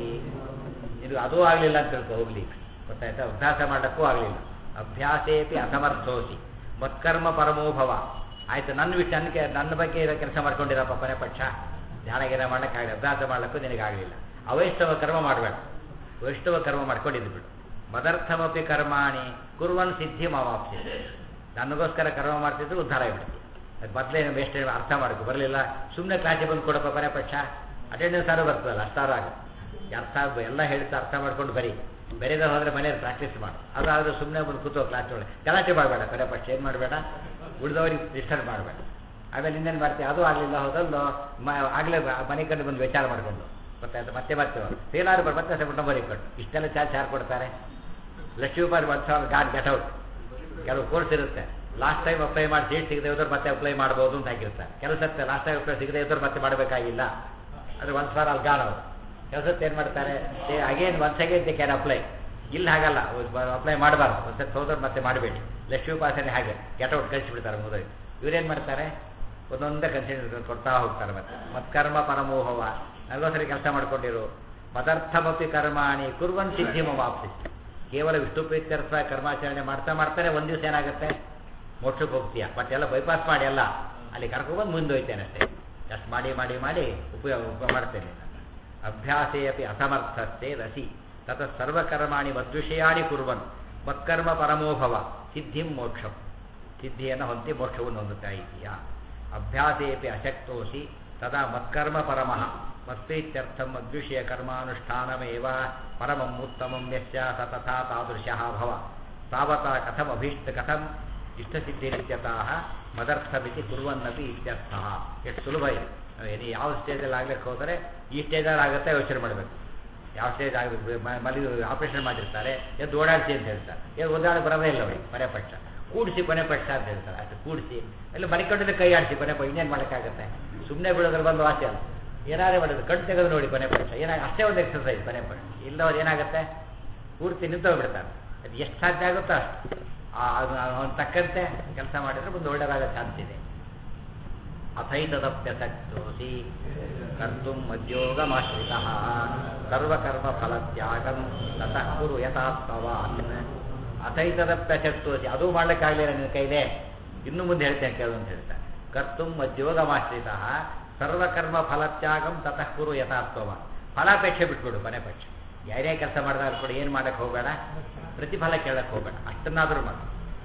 ಇದು ಅದೂ ಆಗಲಿಲ್ಲ ಅಂತ ತಿಳ್ಕೊ ಹೋಗ್ಲಿ ಗೊತ್ತಾಯ್ತಾ ಅಭ್ಯಾಸ ಮಾಡೋಕ್ಕೂ ಆಗಲಿಲ್ಲ ಅಭ್ಯಾಸೇಪಿ ಅಸಮರ್ಥೋಸಿ ಮತ್ಕರ್ಮ ಪರಮೋ ಭವ ಆಯ್ತು ನನ್ನ ವಿಷಯ ನನಗೆ ನನ್ನ ಬಗ್ಗೆ ಇರೋ ಕೆಲಸ ಮಾಡ್ಕೊಂಡಿರಪ್ಪ ಕೊನೆ ಪಕ್ಷ ಧ್ಯಾನ ಗಿನ ಮಾಡೋಕ್ಕಾಗಲಿ ಅಭ್ಯಾಸ ಮಾಡ್ಲಿಕ್ಕೂ ನಿನಗಾಗಲಿಲ್ಲ ಅವೈಷ್ಣವ ಕರ್ಮ ಮಾಡಬೇಡ ವೈಷ್ಣವ ಕರ್ಮ ಮಾಡ್ಕೊಂಡಿದ್ದು ಬಿಡು ಮದರ್ಥಮಪಿ ಕರ್ಮಾಣಿ ಕುರ್ವನ್ ಸಿದ್ಧಿ ಮಾವಾಪ್ಸಿ ನನಗೋಸ್ಕರ ಕರ್ಮ ಮಾಡ್ತಿದ್ರು ಉದ್ಧಾರ ಆಗಿಬಿಡ್ತಿ ಅದು ಮೊದಲೇ ಬೇಸ್ಟ್ ಅರ್ಥ ಮಾಡಬೇಕು ಬರಲಿಲ್ಲ ಸುಮ್ಮನೆ ಕ್ಲಾಸಿಗೆ ಬಂದು ಕೊಡಪ್ಪ ಕೊನೆ ಪಕ್ಷ ಅಟೆಂಡೆನ್ಸ್ ಸಾರು ಬರ್ತದಲ್ಲ ಅಷ್ಟಾರು ಆಗ ಅರ್ಥ ಆಗ್ಬೋದು ಎಲ್ಲ ಹೇಳ್ತಾ ಅರ್ಥ ಮಾಡ್ಕೊಂಡು ಬರೀ ಬೇರೆದ ಹೋದರೆ ಮನೆಯಲ್ಲಿ ಪ್ರಾಕ್ಟೀಸ್ ಮಾಡು ಅದಾದರೂ ಸುಮ್ಮನೆ ಬಂದು ಕೂತೋ ಕ್ಲಾಸ್ ಒಳಗೆ ಗಲಾಟೆ ಮಾಡಬೇಡ ಕೊನೆ ಪಕ್ಷ ಏನು ಮಾಡಬೇಡ ಉಳಿದವ್ರಿಗೆ ಡಿಸ್ಟರ್ಬ್ ಮಾಡಬೇಡ ಆಮೇಲೆ ಇನ್ನೇನು ಮಾಡ್ತೀವಿ ಅದು ಆಗಲಿಲ್ಲ ಹೋದಲ್ಲೋ ಮ ಆಗಲೇ ಮನೆ ಕಡೆ ಬಂದು ವಿಚಾರ ಮಾಡಿಕೊಂಡು ಗೊತ್ತಾಯ್ತು ಮತ್ತೆ ಮತ್ತೆ ಫೇಲಾರು ಬರ್ ಮತ್ತೆ ಸೆಕೆಂಡ್ ನಂಬರ್ ಕೊಟ್ಟು ಇಷ್ಟೆಲ್ಲ ಚಾರ್ಜ್ ಯಾರು ಕೊಡ್ತಾರೆ ಲಕ್ಷ್ಮೀಪಾಲ್ ಒಂದು ಸಾವಿರ ಗಾಡ್ ಗೆಟ್ ಔಟ್ ಕೆಲವು ಕೋರ್ಸ್ ಇರುತ್ತೆ ಲಾಸ್ಟ್ ಟೈಮ್ ಅಪ್ಲೈ ಮಾಡಿ ಸೀಟ್ ಸಿಗದೆ ಇದ್ದವ್ರು ಮತ್ತೆ ಅಪ್ಲೈ ಮಾಡ್ಬೋದು ಅಂತ ಹಾಕಿರ್ತಾರೆ ಕೆಲಸತ್ತೆ ಲಾಸ್ಟ್ ಟೈಮ್ ಅಪ್ಲೈ ಸಿಗದೆ ಇದ್ದವ್ರು ಮತ್ತೆ ಮಾಡಬೇಕಾಗಿಲ್ಲ ಅದು ಒಂದು ಸಾವಿರ ಅಲ್ಲಿ ಗಾನ್ ಅವರು ಕೆಲಸಕ್ಕೆ ಏನು ಮಾಡ್ತಾರೆ again once again they can apply ಇಲ್ಲಿ ಹಾಗಲ್ಲ ಅಪ್ಲೈ ಮಾಡಬಾರ್ದು ಒಂದ್ಸತಿ ಹೋದವ್ರು ಮತ್ತೆ ಮಾಡಬೇಡಿ ಲಕ್ಷ್ಮೀಪಾಸನೆ ಹಾಗೆ ಗೆಟ್ ಔಟ್ ಕಳಿಸಿಬಿಡ್ತಾರೆ ಮುಗಿದೋಗಿ ಇವ್ರೇನು ಮಾಡ್ತಾರೆ ಒಂದೊಂದೇ ಕನ್ಸಿಡರ್ ಕೊಡ್ತಾ ಹೋಗ್ತಾರೆ ಮತ್ತೆ ಮತ್ಕರ್ಮ ಪರಮೋಹವ ನಲ್ವತ್ತರಿ ಕೆಲಸ ಮಾಡ್ಕೊಂಡಿರು ಮದರ್ಥಮಪಿ ಕರ್ಮಾಣಿ ಕುರ್ವನ್ ಸಿದ್ಧಿ ವಾಪ್ಸಿ ಕೇವಲ ವಿಷ್ಣು ಪ್ರೀತ್ಯರ್ಥ ಕರ್ಮಾಚರಣೆ ಮಾಡ್ತಾ ಮಾಡ್ತಾನೆ ಒಂದು ದಿವಸ ಏನಾಗುತ್ತೆ ಮೋಕ್ಷಕ್ಕೆ ಹೋಗ್ತೀಯ ಬಟ್ ಎಲ್ಲ ಬೈಪಾಸ್ ಮಾಡಿ ಅಲ್ಲ ಅಲ್ಲಿ ಕರ್ಕೊಬಂದು ಮುಂದೆ ಹೋಯ್ತೇನೆ ಅಷ್ಟೇ ಅಷ್ಟು ಮಾಡಿ ಮಾಡಿ ಮಾಡಿ ಉಪಯೋಗ ಉಪಯೋಗ ಮಾಡ್ತೇನೆ ಅಭ್ಯಾಸೇ ಅಪಿ ಅಸಮರ್ಥಸ್ತೆ ರಸಿ ತತ ಸರ್ವಕರ್ಮಾಣಿ ಮದ್ವಿಷಯಾಣಿ ಕುರ್ವನ್ ಮತ್ಕರ್ಮ ಪರಮೋಭವ ಸಿದ್ಧಿಂ ಮೋಕ್ಷಂ ಸಿದ್ಧಿಯನ್ನು ಹೊಂದಿ ಮೋಕ್ಷವನ್ನು ಹೊಂದುತ್ತಾ ಇದೆಯಾ ಅಭ್ಯಾಸೇಪಿ ಅಶಕ್ತೋಸಿ ತದಾ ಮತ್ಕರ್ಮ ಪರಮಃ ಮತ್ಪ್ರೀತ್ಯರ್ಥಂ ಮದ್ವಿಷಯ ಕರ್ಮಾನುಷ್ಠಾನಮೇವ ಪರಮಂ ಉತ್ತಮಂ ಯಸ್ಯ ಸ ತಥಾ ತಾದೃಶಃ ಭವ ತಾವತಾ ಕಥಂ ಅಭೀಷ್ಟ ಕಥಂ ಇಷ್ಟಸಿದ್ಧಿರಿತ್ಯತಃ ಮದರ್ಥಮಿತಿ ಕುರುವನ್ನಪಿ ಇತ್ಯರ್ಥಃ ಎಷ್ಟು ಸುಲಭ ಇದೆ ಏನು ಯಾವ ಸ್ಟೇಜಲ್ಲಿ ಆಗ್ಲಿಕ್ಕೆ ಹೋದರೆ ಈ ಸ್ಟೇಜಲ್ಲಿ ಆಗುತ್ತೆ ಯೋಚನೆ ಮಾಡಬೇಕು ಯಾವ ಸ್ಟೇಜ್ ಆಗಬೇಕು ಮಲಿ ಆಪರೇಷನ್ ಮಾಡಿರ್ತಾರೆ ಎದ್ದು ಓಡಾಡ್ಸಿ ಅಂತ ಹೇಳ್ತಾರೆ ಏನು ಓದಾಡಿ ಬರೋದೇ ಇಲ್ಲ ಅವರಿಗೆ ಕೊನೆ ಪಕ್ಷ ಕೂಡಿಸಿ ಕೊನೆ ಪಕ್ಷ ಅಂತ ಹೇಳ್ತಾರೆ ಅಷ್ಟು ಕೂಡಿಸಿ ಎಲ್ಲ ಮರಿಕೊಂಡಿದ್ರೆ ಕೈ ಆಡಿಸಿ ಕೊನೆ ಪಕ್ಷ ಇನ್ನೇನು ಮಾಡೋಕ್ಕಾಗತ್ತೆ ಸುಮ್ಮನೆ ಬಿಡೋದ್ರಲ್ಲಿ ಬಂದು ವಾಸಿ ಅಲ್ಲ ಏನಾರೇ ಮಾಡೋದು ಕಣ್ಣು ತೆಗೆದು ನೋಡಿ ಕೊನೆ ಪಕ್ಷ ಏನಾಗ ಅಷ್ಟೇ ಒಂದು ಎಕ್ಸರ್ಸೈಸ್ ಕೊನೆ ಪಕ್ಷ ಇಲ್ಲದವ್ರು ಏನಾಗುತ್ತೆ ಪೂರ್ತಿ ನಿಂತೋಗ್ಬಿಡ್ತಾರೆ ಅದು ಎಷ್ಟು ಸಾಧ್ಯ ಆಗುತ್ತೋ ಅಷ್ಟು ಅವನು ತಕ್ಕಂತೆ ಕೆಲಸ ಮಾಡಿದ್ರೆ ಒಂದು ಒಳ್ಳೆಯದಾಗೋ ಚಾನ್ಸ್ ಇದೆ ಅಥೈತದಪ್ಯಸಕ್ತೋಸಿ ಕರ್ತು ಮದ್ಯೋಗಮಾಶ್ರಿತ ಸರ್ವಕರ್ಮ ಫಲತ್ಯಾಗಂ ತತಃ ಕುರು ಯಥಾತ್ಮವಾನ್ ಅಥೈತದಪ್ಯಸಕ್ತೋಸಿ ಅದು ಮಾಡ್ಲಿಕ್ಕಾಗಲಿಲ್ಲ ನಿನ್ನ ಕೈಲೇ ಇನ್ನು ಮುಂದೆ ಹೇಳ್ತೇನೆ ಕೇಳು ಅಂತ ಹೇಳ್ತಾರೆ ಕರ್ತು ಮದ್ಯೋಗಮಾಶ್ರಿತ ಸರ್ವಕರ್ಮ ಫಲತ್ಯಾಗಂ ತತಃ ಕುರು ಯಥಾತ್ಮವಾನ್ ಫಲಾಪೇಕ್ಷೆ ಬಿಟ್ಬಿಡು ಕೊನೆ ಪಕ್ಷ ಯಾರೇ ಕೆಲಸ ಮಾಡಿದಾಗ ಕೂಡ ಏನು ಮಾಡಕ್ಕೆ ಹೋಗಬೇಡ ಪ್ರತಿಫಲ ಕೇಳಕ್ಕೆ ಹೋಗಬೇಡ ಅಷ್ಟನ್ನಾದರೂ ಮಾಡು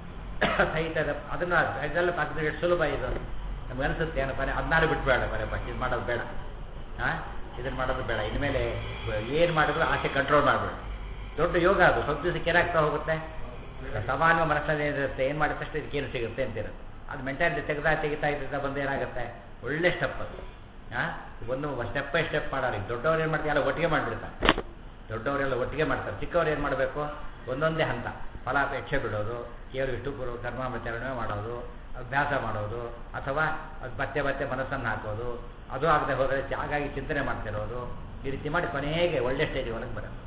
ಸಹಿತದ ಅದನ್ನು ಅದೆಲ್ಲ ಪಕ್ಕದಲ್ಲಿ ಎಷ್ಟು ಸುಲಭ ಇದು ನಮ್ಗೆ ಅನಿಸುತ್ತೆ ಏನಪ್ಪ ಅದನ್ನಾರು ಬಿಟ್ಬೇಡ ಕೊನೆ ಪಕ್ಷ ಇದು ಮಾಡೋದು ಬೇಡ ಹಾಂ ಇದನ್ನು ಮಾಡೋದು ಬೇಡ ಇನ್ಮೇಲೆ ಏನು ಮಾಡಿದ್ರು ಆಸೆ ಕಂಟ್ರೋಲ್ ಮಾಡಬೇಡ ದೊಡ್ಡ ಯೋಗ ಅದು ಸ್ವಲ್ಪ ದಿವಸಕ್ಕೆ ಏನಾಗ್ತಾ ಹೋಗುತ್ತೆ ಸಾಮಾನ್ಯ ಮನಸ್ಸಲ್ಲಿ ಏನಿರುತ್ತೆ ಏನು ಮಾಡಿದ ತಕ್ಷಣ ಇದಕ್ಕೇನು ಸಿಗುತ್ತೆ ಅಂತಿರುತ್ತೆ ಅದು ಮೆಂಟಾಲಿಟಿ ತೆಗೆದ ತೆಗಿತಾ ಇದ್ದ ಬಂದು ಏನಾಗುತ್ತೆ ಒಳ್ಳೆ ಸ್ಟೆಪ್ ಅದು ಹಾಂ ಒಂದು ಸ್ಟೆಪ್ ಬೈ ಸ್ಟೆಪ್ ಮಾಡೋರು ಈಗ ದೊಡ್ಡವ್ರು ಏನು ಮಾಡ್ತಾರೆ ಎಲ್ಲ ಒಟ್ಟಿಗೆ ಮಾಡಿಬಿಡ್ತಾರೆ ದೊಡ್ಡವರೆಲ್ಲ ಒಟ್ಟಿಗೆ ಮಾಡ್ತಾರೆ ಚಿಕ್ಕವ್ರು ಏನು ಮಾಡಬೇಕು ಒಂದೊಂದೇ ಹಂತ ಫಲಾಪೇಕ್ಷೆ ಬಿಡೋದು ಕೇವಲ ಇಷ್ಟು ಪೂರ್ವ ಕರ್ಮಾಚರಣೆ ಮಾಡೋದು ಅಭ್ಯಾಸ ಮಾಡೋದು ಅಥವಾ ಅದು ಮತ್ತೆ ಮತ್ತೆ ಮನಸ್ಸನ್ನು ಹಾಕೋದು ಅದು ಆಗದೆ ಹೋದರೆ ಹಾಗಾಗಿ ಚಿಂತನೆ ಮಾಡ್ತಿರೋದು ಈ ರೀತಿ ಮಾಡಿ ಕೊನೆಗೆ ಒಳ್ಳೆ ಸ್ಟೇಜ್ ಒಳಗೆ ಬರೋದು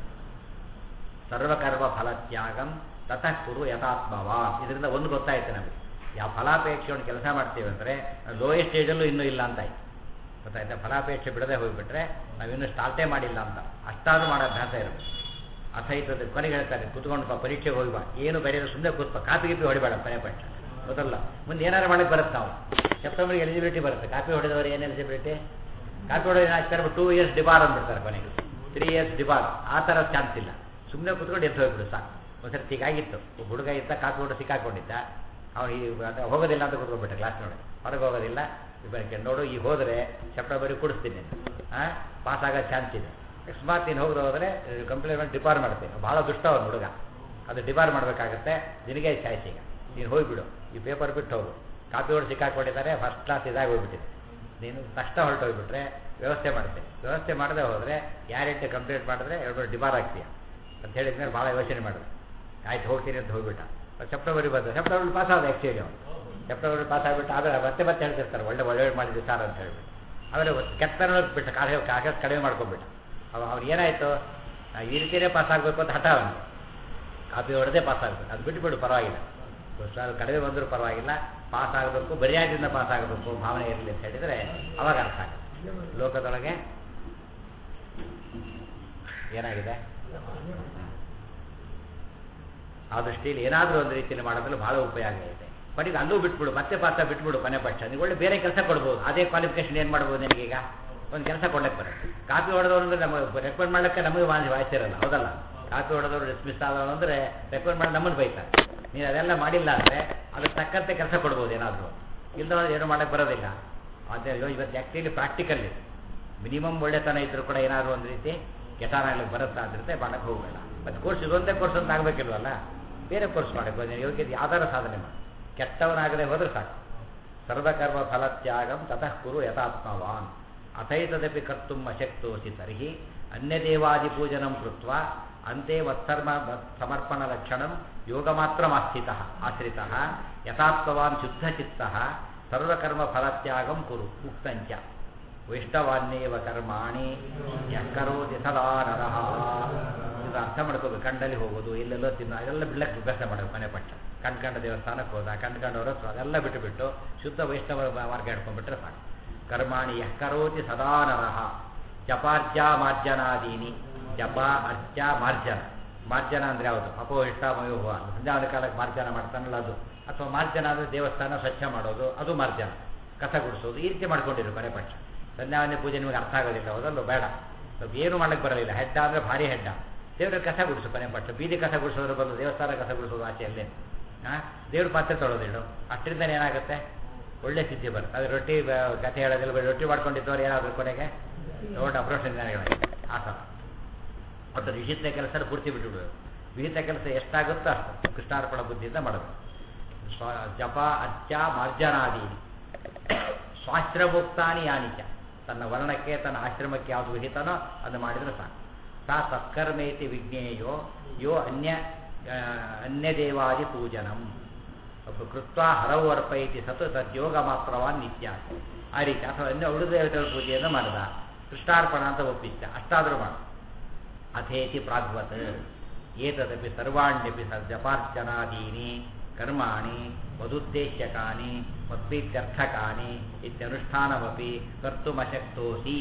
ಸರ್ವಕರ್ಮ ಫಲತ್ಯಾಗಂ ತತಃ ಕುರು ಯಥಾತ್ಮವಾ ಇದರಿಂದ ಒಂದು ಗೊತ್ತಾಯ್ತು ನಮಗೆ ಯಾವ ಫಲಾಪೇಕ್ಷೆಯನ್ನು ಕೆಲಸ ಮಾಡ್ತೀವಿ ಅಂದರೆ ಲೋಯೆಸ್ಟ್ ಸ್ಟೇಜಲ್ಲೂ ಇನ್ನೂ ಇಲ್ಲ ಅಂತ ಆಯ್ತು ಗೊತ್ತಾಯ್ತಾ ಫಲಾಪೇಕ್ಷೆ ಬಿಡದೆ ಹೋಗಿಬಿಟ್ರೆ ನಾವಿನ್ನೂ ಸ್ಟಾರ್ಟೇ ಮಾಡಿಲ್ಲ ಅಂತ ಅಷ್ಟಾದ್ರೂ ಮಾಡೋ ಅಭ್ಯಾಸ ಇರುತ್ತೆ ಅಥೈತದ ಕೊನೆಗೆ ಹೇಳ್ತಾರೆ ಕುತ್ಕೊಂಡು ಬಾ ಪರೀಕ್ಷೆಗೆ ಹೋಗಿ ಬಾ ಏನು ಬರೆಯೋದು ಸುಮ್ಮನೆ ಕೂತ್ಪ ಕಾಪಿ ಗಿಪಿ ಹೊಡಿಬೇಡ ಕೊನೆ ಪಕ್ಷ ಗೊತ್ತಲ್ಲ ಮುಂದೆ ಏನಾರು ಮಾಡಕ್ಕೆ ಬರುತ್ತೆ ನಾವು ಸೆಪ್ಟೆಂಬರ್ಗೆ ಎಲಿಜಿಬಿಲಿಟಿ ಬರುತ್ತೆ ಕಾಪಿ ಹೊಡೆದವರು ಏನು ಎಲಿಜಿಬಿಲಿಟಿ ಕಾಪಿ ಹೊಡೆದು ಏನಾಗ್ತಾರೆ ಟೂ ಇಯರ್ಸ್ ಡಿಬಾರ್ ಅಂದ್ಬಿಡ್ತಾರೆ ಕೊನೆಗೆ ತ್ರೀ ಇಯರ್ಸ್ ಡಿಬಾರ್ ಆ ಥರ ಚಾನ್ಸ್ ಇಲ್ಲ ಸುಮ್ಮನೆ ಕೂತ್ಕೊಂಡು ಎದ್ದು ಹೋಗ್ಬಿಡು ಸಾಕು ಒಂದ್ಸರಿ ಹೀಗಾಗಿತ್ತು ಒಬ್ಬ ಹುಡುಗ ಇದ್ದ ಕಾಪಿ ಹೊಡೆದು ಸಿಕ್ಕಾಕೊಂಡಿದ್ದ ಅವ್ನು ಈ ಅದು ಹೋಗೋದಿಲ್ಲ ಅಂತ ಕೂತ್ಕೊಂಡ್ಬಿಟ್ಟೆ ಕ್ಲಾಸ್ ನೋಡಿ ಹೊರಗೆ ಹೋಗೋದಿಲ್ಲ ಇವರಿಗೆ ನೋಡು ಈಗ ಹೋದರೆ ಸೆಪ್ಟೆಂಬರಿಗೆ ಕೊಡಿಸ್ತೀನಿ ಹಾಂ ಪಾಸ್ ಆಗೋ ಚಾನ್ಸ್ ಇದೆ ಅಕಸ್ಮಾತ್ ನೀನು ಹೋಗಿ ಹೋದರೆ ಕಂಪ್ಲೇಂಟ್ ಡಿಪಾರ್ ಮಾಡ್ತೀನಿ ಭಾಳ ದುಷ್ಟ ಅವ್ನು ಹುಡುಗ ಅದು ಡಿಪಾರ್ ಮಾಡಬೇಕಾಗತ್ತೆ ನಿನಗೆ ಚಾಯ್ಸ್ ಈಗ ನೀನು ಹೋಗಿಬಿಡು ಈ ಪೇಪರ್ ಬಿಟ್ಟು ಹೋಗು ಕಾಪಿ ಹೊಡೆದು ಸಿಕ್ಕಾಕೊಂಡಿದ್ದಾರೆ ಫಸ್ಟ್ ಕ್ಲಾಸ್ ಇದಾಗಿ ಹೋಗ್ಬಿಟ್ಟಿದೆ ನೀನು ತಕ್ಷಣ ಹೊರಟೋಗ್ಬಿಟ್ರೆ ವ್ಯವಸ್ಥೆ ಮಾಡ್ತೀನಿ ವ್ಯವಸ್ಥೆ ಮಾಡದೆ ಹೋದರೆ ಯಾರೆಂಟು ಕಂಪ್ಲೇಂಟ್ ಮಾಡಿದ್ರೆ ಎರಡು ಡಿಬಾರ್ ಆಗ್ತೀಯ ಅಂತ ಹೇಳಿದ್ಮೇಲೆ ಭಾಳ ಯೋಚನೆ ಮಾಡಿದ್ರು ಆಯ್ತು ಹೋಗ್ತೀನಿ ಅಂತ ಹೋಗ್ಬಿಟ್ಟ ಸೆಪ್ಟೆಂಬರಿಗೆ ಬಂದ ಸೆಪ್ಟೆಂಬರ್ ಪಾಸ್ ಆದ ಆ್ಯಕ್ಚುಲಿ ಅವನು ಸೆಪ್ಟೆಂಬರ್ ಪಾಸ್ ಆಗಿಬಿಟ್ಟು ಆಮೇಲೆ ಮತ್ತೆ ಮತ್ತೆ ಹೇಳ್ತಿರ್ತಾರೆ ಒಳ್ಳೆ ಒಳ್ಳೆ ಮಾಡಿದ್ವಿ ಸರ್ ಅಂತ ಹೇಳ್ಬಿಟ್ಟು ಆಮೇಲೆ ಕೆಟ್ಟನ ಬಿಟ್ಟ ಕಾಗ ಕಾಗದ ಕಡಿಮೆ ಮಾಡ್ಕೊಂಡ್ಬಿಟ್ಟ ಅವ ಅವ್ರು ಏನಾಯಿತು ಈ ರೀತಿಯೇ ಪಾಸ್ ಆಗಬೇಕು ಅಂತ ಹಠ ಅವನು ಕಾಪಿ ಹೊಡೆದೇ ಪಾಸ್ ಆಗಬೇಕು ಅದು ಬಿಟ್ಟುಬಿಡು ಪರವಾಗಿಲ್ಲ ಸರ್ ಕಡಿಮೆ ಬಂದರೂ ಪರವಾಗಿಲ್ಲ ಪಾಸ್ ಆಗಬೇಕು ಬರಿಯಾಗಿಂದ ಪಾಸ್ ಆಗಬೇಕು ಭಾವನೆ ಇರಲಿ ಅಂತ ಹೇಳಿದರೆ ಅವಾಗ ಅರ್ಥ ಆಗುತ್ತೆ ಲೋಕದೊಳಗೆ ಏನಾಗಿದೆ ಆ ದೃಷ್ಟಿಯಲ್ಲಿ ಏನಾದರೂ ಒಂದು ರೀತಿಯಲ್ಲಿ ಮಾಡೋದ್ರಲ್ಲಿ ಭಾಳ ಉಪಯೋಗ ಇದೆ ಕೊನೆಗೆ ಅಲ್ಲೂ ಬಿಟ್ಬಿಡು ಮತ್ತೆ ಪಾತ್ರ ಬಿಟ್ಬಿಡು ಕೊನೆ ಪಕ್ಷ ನೀವು ಒಳ್ಳೆ ಬೇರೆ ಕೆಲಸ ಕೊಡ್ಬೋದು ಅದೇ ಕ್ವಾಲಿಫಿಕೇಶನ್ ಏನು ಮಾಡ್ಬೋದು ನಿನಗೀಗ ಒಂದು ಕೆಲಸ ಕೊಡ್ಲಿಕ್ಕೆ ಬರುತ್ತೆ ಕಾಪಿ ಹೊಡೆದವ್ರು ಅಂದರೆ ನಮಗೆ ರೆಕಮೆಂಡ್ ಮಾಡ್ಲಿಕ್ಕೆ ನಮಗೆ ವಾಸಿ ವಾಯ್ಸಿರಲ್ಲ ಹೌದಲ್ಲ ಕಾಪಿ ಹೊಡೆದವ್ರು ಡಿಸ್ಮಿಸ್ ಆದವರು ಅಂದರೆ ರೆಕಮೆಂಡ್ ಮಾಡಿ ನಮ್ಮನ್ನು ಬೈತಾರೆ ನೀನು ಅದೆಲ್ಲ ಮಾಡಿಲ್ಲ ಅಂದರೆ ಅದಕ್ಕೆ ತಕ್ಕಂತೆ ಕೆಲಸ ಕೊಡ್ಬೋದು ಏನಾದರೂ ಇಲ್ಲದ ಏನು ಮಾಡೋಕ್ಕೆ ಬರೋದಿಲ್ಲ ಅದೇ ಇವತ್ತು ಆ್ಯಕ್ಚುಲಿ ಪ್ರಾಕ್ಟಿಕಲ್ ಇದೆ ಮಿನಿಮಮ್ ಒಳ್ಳೆತನ ಇದ್ದರೂ ಕೂಡ ಏನಾದರೂ ಒಂದು ರೀತಿ ಕೆಟಾನಾಗ್ಲಿಕ್ಕೆ ಬರುತ್ತಾ ಅಂದ್ರೆ ಮಾಡಕ್ಕೆ ಹೋಗಬೇಡ ಮತ್ತು ಕೋರ್ಸ್ ಇದೊಂದೇ ಕೋರ್ಸ್ ಅಂತ ಆಗಬೇಕಿಲ್ವಲ್ಲ ಬೇರೆ ಕೋರ್ಸ್ ಮಾಡಬೇಕು ಯೋಗ್ಯತೆ ಯಾವ್ದಾರ ಸಾಧನೆ ಮಾಡಿ ಕೆಟ್ಟವನಾಗದೆ ಹೋದ್ರೆ ಸಾಕು ಸರ್ವಕರ್ಮ ಫಲತ್ಯಾಗಂ ತತಃ ಕುರು ಯಥಾತ್ಮವಾನ್ ಅಥೈತದಪಿ ಕರ್ತುಂ ಅಶಕ್ತೋಸಿ ತರ್ಹಿ ಅನ್ಯದೇವಾದಿಪೂಜನಂ ಕೃತ್ವ ಅಂತೆ ಮತ್ಸರ್ಮ ಸಮರ್ಪಣ ಲಕ್ಷಣಂ ಯೋಗ ಮಾತ್ರ ಆಸ್ಥಿತ ಆಶ್ರಿತ ಯಥಾತ್ಮವಾನ್ ಶುದ್ಧಚಿತ್ತ ಸರ್ವಕರ್ಮ ಫಲತ್ಯಾಗಂ ಕುರು ಉಕ್ತಂಚ ವೈಷ್ಣವಾನ್ಯೇವ ಕರ್ಮಾಣಿ ಯಕ್ಕರೋತಿ ಸದಾ ನರಃ ಇದು ಅರ್ಥ ಮಾಡ್ಕೋಬೇಕು ಕಂಡಲ್ಲಿ ಹೋಗೋದು ಎಲ್ಲೆಲ್ಲೋ ತಿನ್ನೋ ಅದೆಲ್ಲ ಬಿಡ್ಲಕ್ಕೆ ಅಭ್ಯಾಸ ಮಾಡಬೇಕು ಮನೆ ಪಟ್ಟ ಕಂಡು ಕಂಡ ದೇವಸ್ಥಾನಕ್ಕೆ ಹೋದ ಕಂಡು ಕಂಡವರ ಅದೆಲ್ಲ ಬಿಟ್ಟು ಬಿಟ್ಟು ಶುದ್ಧ ವೈಷ್ಣವ ಮಾರ್ಗ ಹಿಡ್ಕೊಂಡ್ಬಿಟ್ರೆ ಸಾಕು ಕರ್ಮಾಣಿ ಯಕ್ಕರೋತಿ ಸದಾ ನರಃ ಜಪಾರ್ಜ ಮಾರ್ಜನಾದೀನಿ ಜಪ ಅರ್ಚ ಮಾರ್ಜನ ಮಾರ್ಜನ ಅಂದರೆ ಯಾವುದು ಅಪೋಹಿಷ್ಟ ಮಯೋಹ ಸಂಧ್ಯಾವನ ಕಾಲಕ್ಕೆ ಮಾರ್ಜನ ಮಾಡ್ತಾನಲ್ಲ ಅದು ಅಥವಾ ಮಾರ್ಜನ ಅಂದರೆ ದೇವಸ್ಥಾನ ಸ್ವಚ್ಛ ಮಾಡೋದು ಅದು ಮಾರ್ಜನ ಕಸ ಗುಡಿಸೋದು ಈ ರೀತಿ ಮಾಡ್ಕೊಂಡಿರು ಕೊನೆ ಪಕ್ಷ ಸಂಧ್ಯಾವನೆ ಪೂಜೆ ನಿಮಗೆ ಅರ್ಥ ಆಗೋದಿಲ್ಲ ಹೌದಲ್ಲ ಬೇಡ ಸ್ವಲ್ಪ ಏನು ಮಾಡಕ್ಕೆ ಬರಲಿಲ್ಲ ಹೆಡ್ಡ ಅಂದರೆ ಭಾರಿ ಹೆಡ್ಡ ದೇವ್ರ ಕಸ ಗುಡಿಸು ಕೊನೆ ಪಕ್ಷ ಬೀದಿ ಕಸ ಗುಡಿಸೋದ್ರ ಬದಲು ದೇವಸ್ಥಾನ ಕಸ ಗುಡಿಸೋದು ಆಚೆಯಲ್ಲೇ ಹಾಂ ದೇವ್ರ ಪಾತ್ರೆ ತೊಳೋದಿಡು ಅಷ್ಟರಿಂದ ಏನಾಗುತ್ತೆ ಒಳ್ಳೆ ಸ್ಥಿತಿ ಬರುತ್ತೆ ಅದು ರೊಟ್ಟಿ ಕಥೆ ಹೇಳೋದಿಲ್ಲ ಬರೀ ರೊಟ್ಟಿ ಮಾಡ್ಕೊಂಡಿದ್ದವ್ರು ಏನಾದರೂ ಕೊನೆಗೆ ದೊಡ್ಡ ಅಪ್ರೋಷ ಆ ಥರ ಮತ್ತು ವಿಹಿತ ಕೆಲಸ ಪೂರ್ತಿ ಬಿಟ್ಟುಬಿಡೋದು ವಿಹಿತ ಕೆಲಸ ಎಷ್ಟಾಗುತ್ತೋ ಅಷ್ಟು ಕೃಷ್ಣಾರ್ಪಣ ಬುದ್ಧಿಯಿಂದ ಮಾಡಬೇಕು ಸ್ವ ಜಪ ಅರ್ಚ ಮಾರ್ಜನಾದಿ ಸ್ವಾಶ್ರಮೋಕ್ತಾನಿ ಯಾನಿಚ ತನ್ನ ವರ್ಣಕ್ಕೆ ತನ್ನ ಆಶ್ರಮಕ್ಕೆ ಯಾವುದು ವಿಹಿತನೋ ಅದು ಮಾಡಿದರೆ ಸಾಕು ಸಾ ಸತ್ಕರ್ಮೇತಿ ವಿಜ್ಞೇಯೋ ಯೋ ಅನ್ಯ ಅನ್ಯದೇವಾದಿ ಪೂಜನಂ ಕೃತ್ವ ಹರವು ಅರ್ಪಯಿತಿ ಸತು ತದ್ಯೋಗ ಮಾತ್ರವಾನ್ ನಿತ್ಯ ಆ ರೀತಿ ಅಥವಾ ಅನ್ಯ ಉಳಿದ ದೇವತೆಗಳ ಪೂಜೆಯನ್ನು ಮಾಡಿದ ಕೃಷ್ಣಾರ್ಪಣ ಅಂತ ಒಪ್ಪಿದ್ದ ಅಷ್ಟಾದರೂ ಮಾಡ ಅಥೇತಿ ಪ್ರಾಗ್ವತ್ ಏತದಪಿ ಸರ್ವಾಣ್ಯಪಿ ಸ ಜಪಾರ್ಚನಾದೀನಿ ಕರ್ಮಾಣಿ ಮದುದ್ದೇಶ್ಯಕಾನಿ ಮದ್ಭೀತ್ಯರ್ಥಕಾನಿ ಇತ್ಯನುಷ್ಠಾನಮಪಿ ಕರ್ತುಮಶಕ್ತೋಸಿ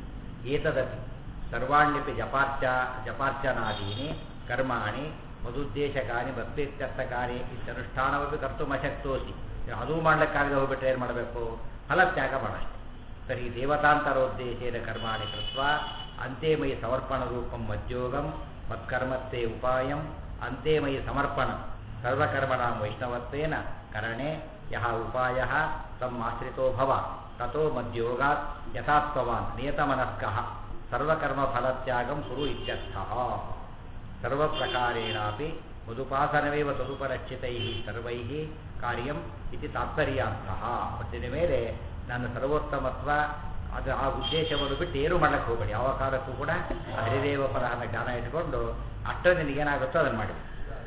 ಏತದಪಿ ಸರ್ವಾಣ್ಯಪಿ ಜಪಾರ್ಚ ಜಪಾರ್ಚನಾದೀನಿ ಕರ್ಮಾಣಿ ಮದುದ್ದೇಶಕಾನಿ ಮದ್ಭೀತ್ಯರ್ಥಕಾನಿ ಇತ್ಯನುಷ್ಠಾನಮಪಿ ಕರ್ತುಮಶಕ್ತೋಸಿ ಅದೂ ಮಾಡ್ಲಿಕ್ಕಾಗದೆ ಹೋಗ್ಬಿಟ್ರೆ ಏನು ಮಾಡಬೇಕು ಫಲತ್ಯಾಗ ಮಾಡಷ್ಟೆ ತರ್ಹಿ ದೇವತಾಂತರೋದ್ದೇಶೇನ ಕರ್ಮಾಣಿ ಕೃತ್ವ ಅಂತೆ ಮೈ ಸಮರ್ಪಣ ರೂಪಂ ಮಜ್ಜೋಗಂ ಮತ್ಕರ್ಮತ್ತೆ ಉಪಾಯಂ ಅಂತೆ ಮೈ ಸಮರ್ಪಣ ಸರ್ವಕರ್ಮಣಾಂ ವೈಷ್ಣವತ್ವೇನ ಕರಣೆ ಯಹ ಉಪಾಯ ತಮ್ಮ ಆಶ್ರಿತೋ ಭವ ತಥೋ ಮದ್ಯೋಗಾತ್ ಯಥಾತ್ವವಾನ್ ನಿಯತಮನಸ್ಕಃ ಸರ್ವಕರ್ಮಫಲತ್ಯಾಗಂ ಕುರು ಇತ್ಯರ್ಥಃ ಸರ್ವಪ್ರಕಾರೇಣಾಪಿ ಮಧುಪಾಸನವೇವ ತದುಪರಕ್ಷಿತೈ ಸರ್ವೈ ಕಾರ್ಯಂ ಇತಿ ತಾತ್ಪರ್ಯಾರ್ಥಃ ಒಟ್ಟಿನ ಮೇಲೆ ನನ್ನ ಸರ್ವೋತ್ತಮತ್ವ ಅದು ಆ ಉದ್ದೇಶವನ್ನು ಬಿಟ್ಟು ಏನು ಮಾಡಕ್ಕೆ ಹೋಗಬೇಡಿ ಯಾವ ಕಾಲಕ್ಕೂ ಕೂಡ ಆ ಹರಿದೇವ ಪರಹನ ಜ್ಞಾನ ಇಟ್ಕೊಂಡು ಅಷ್ಟೇ ನಿನಗೇನಾಗುತ್ತೋ ಅದನ್ನು ಮಾಡಿ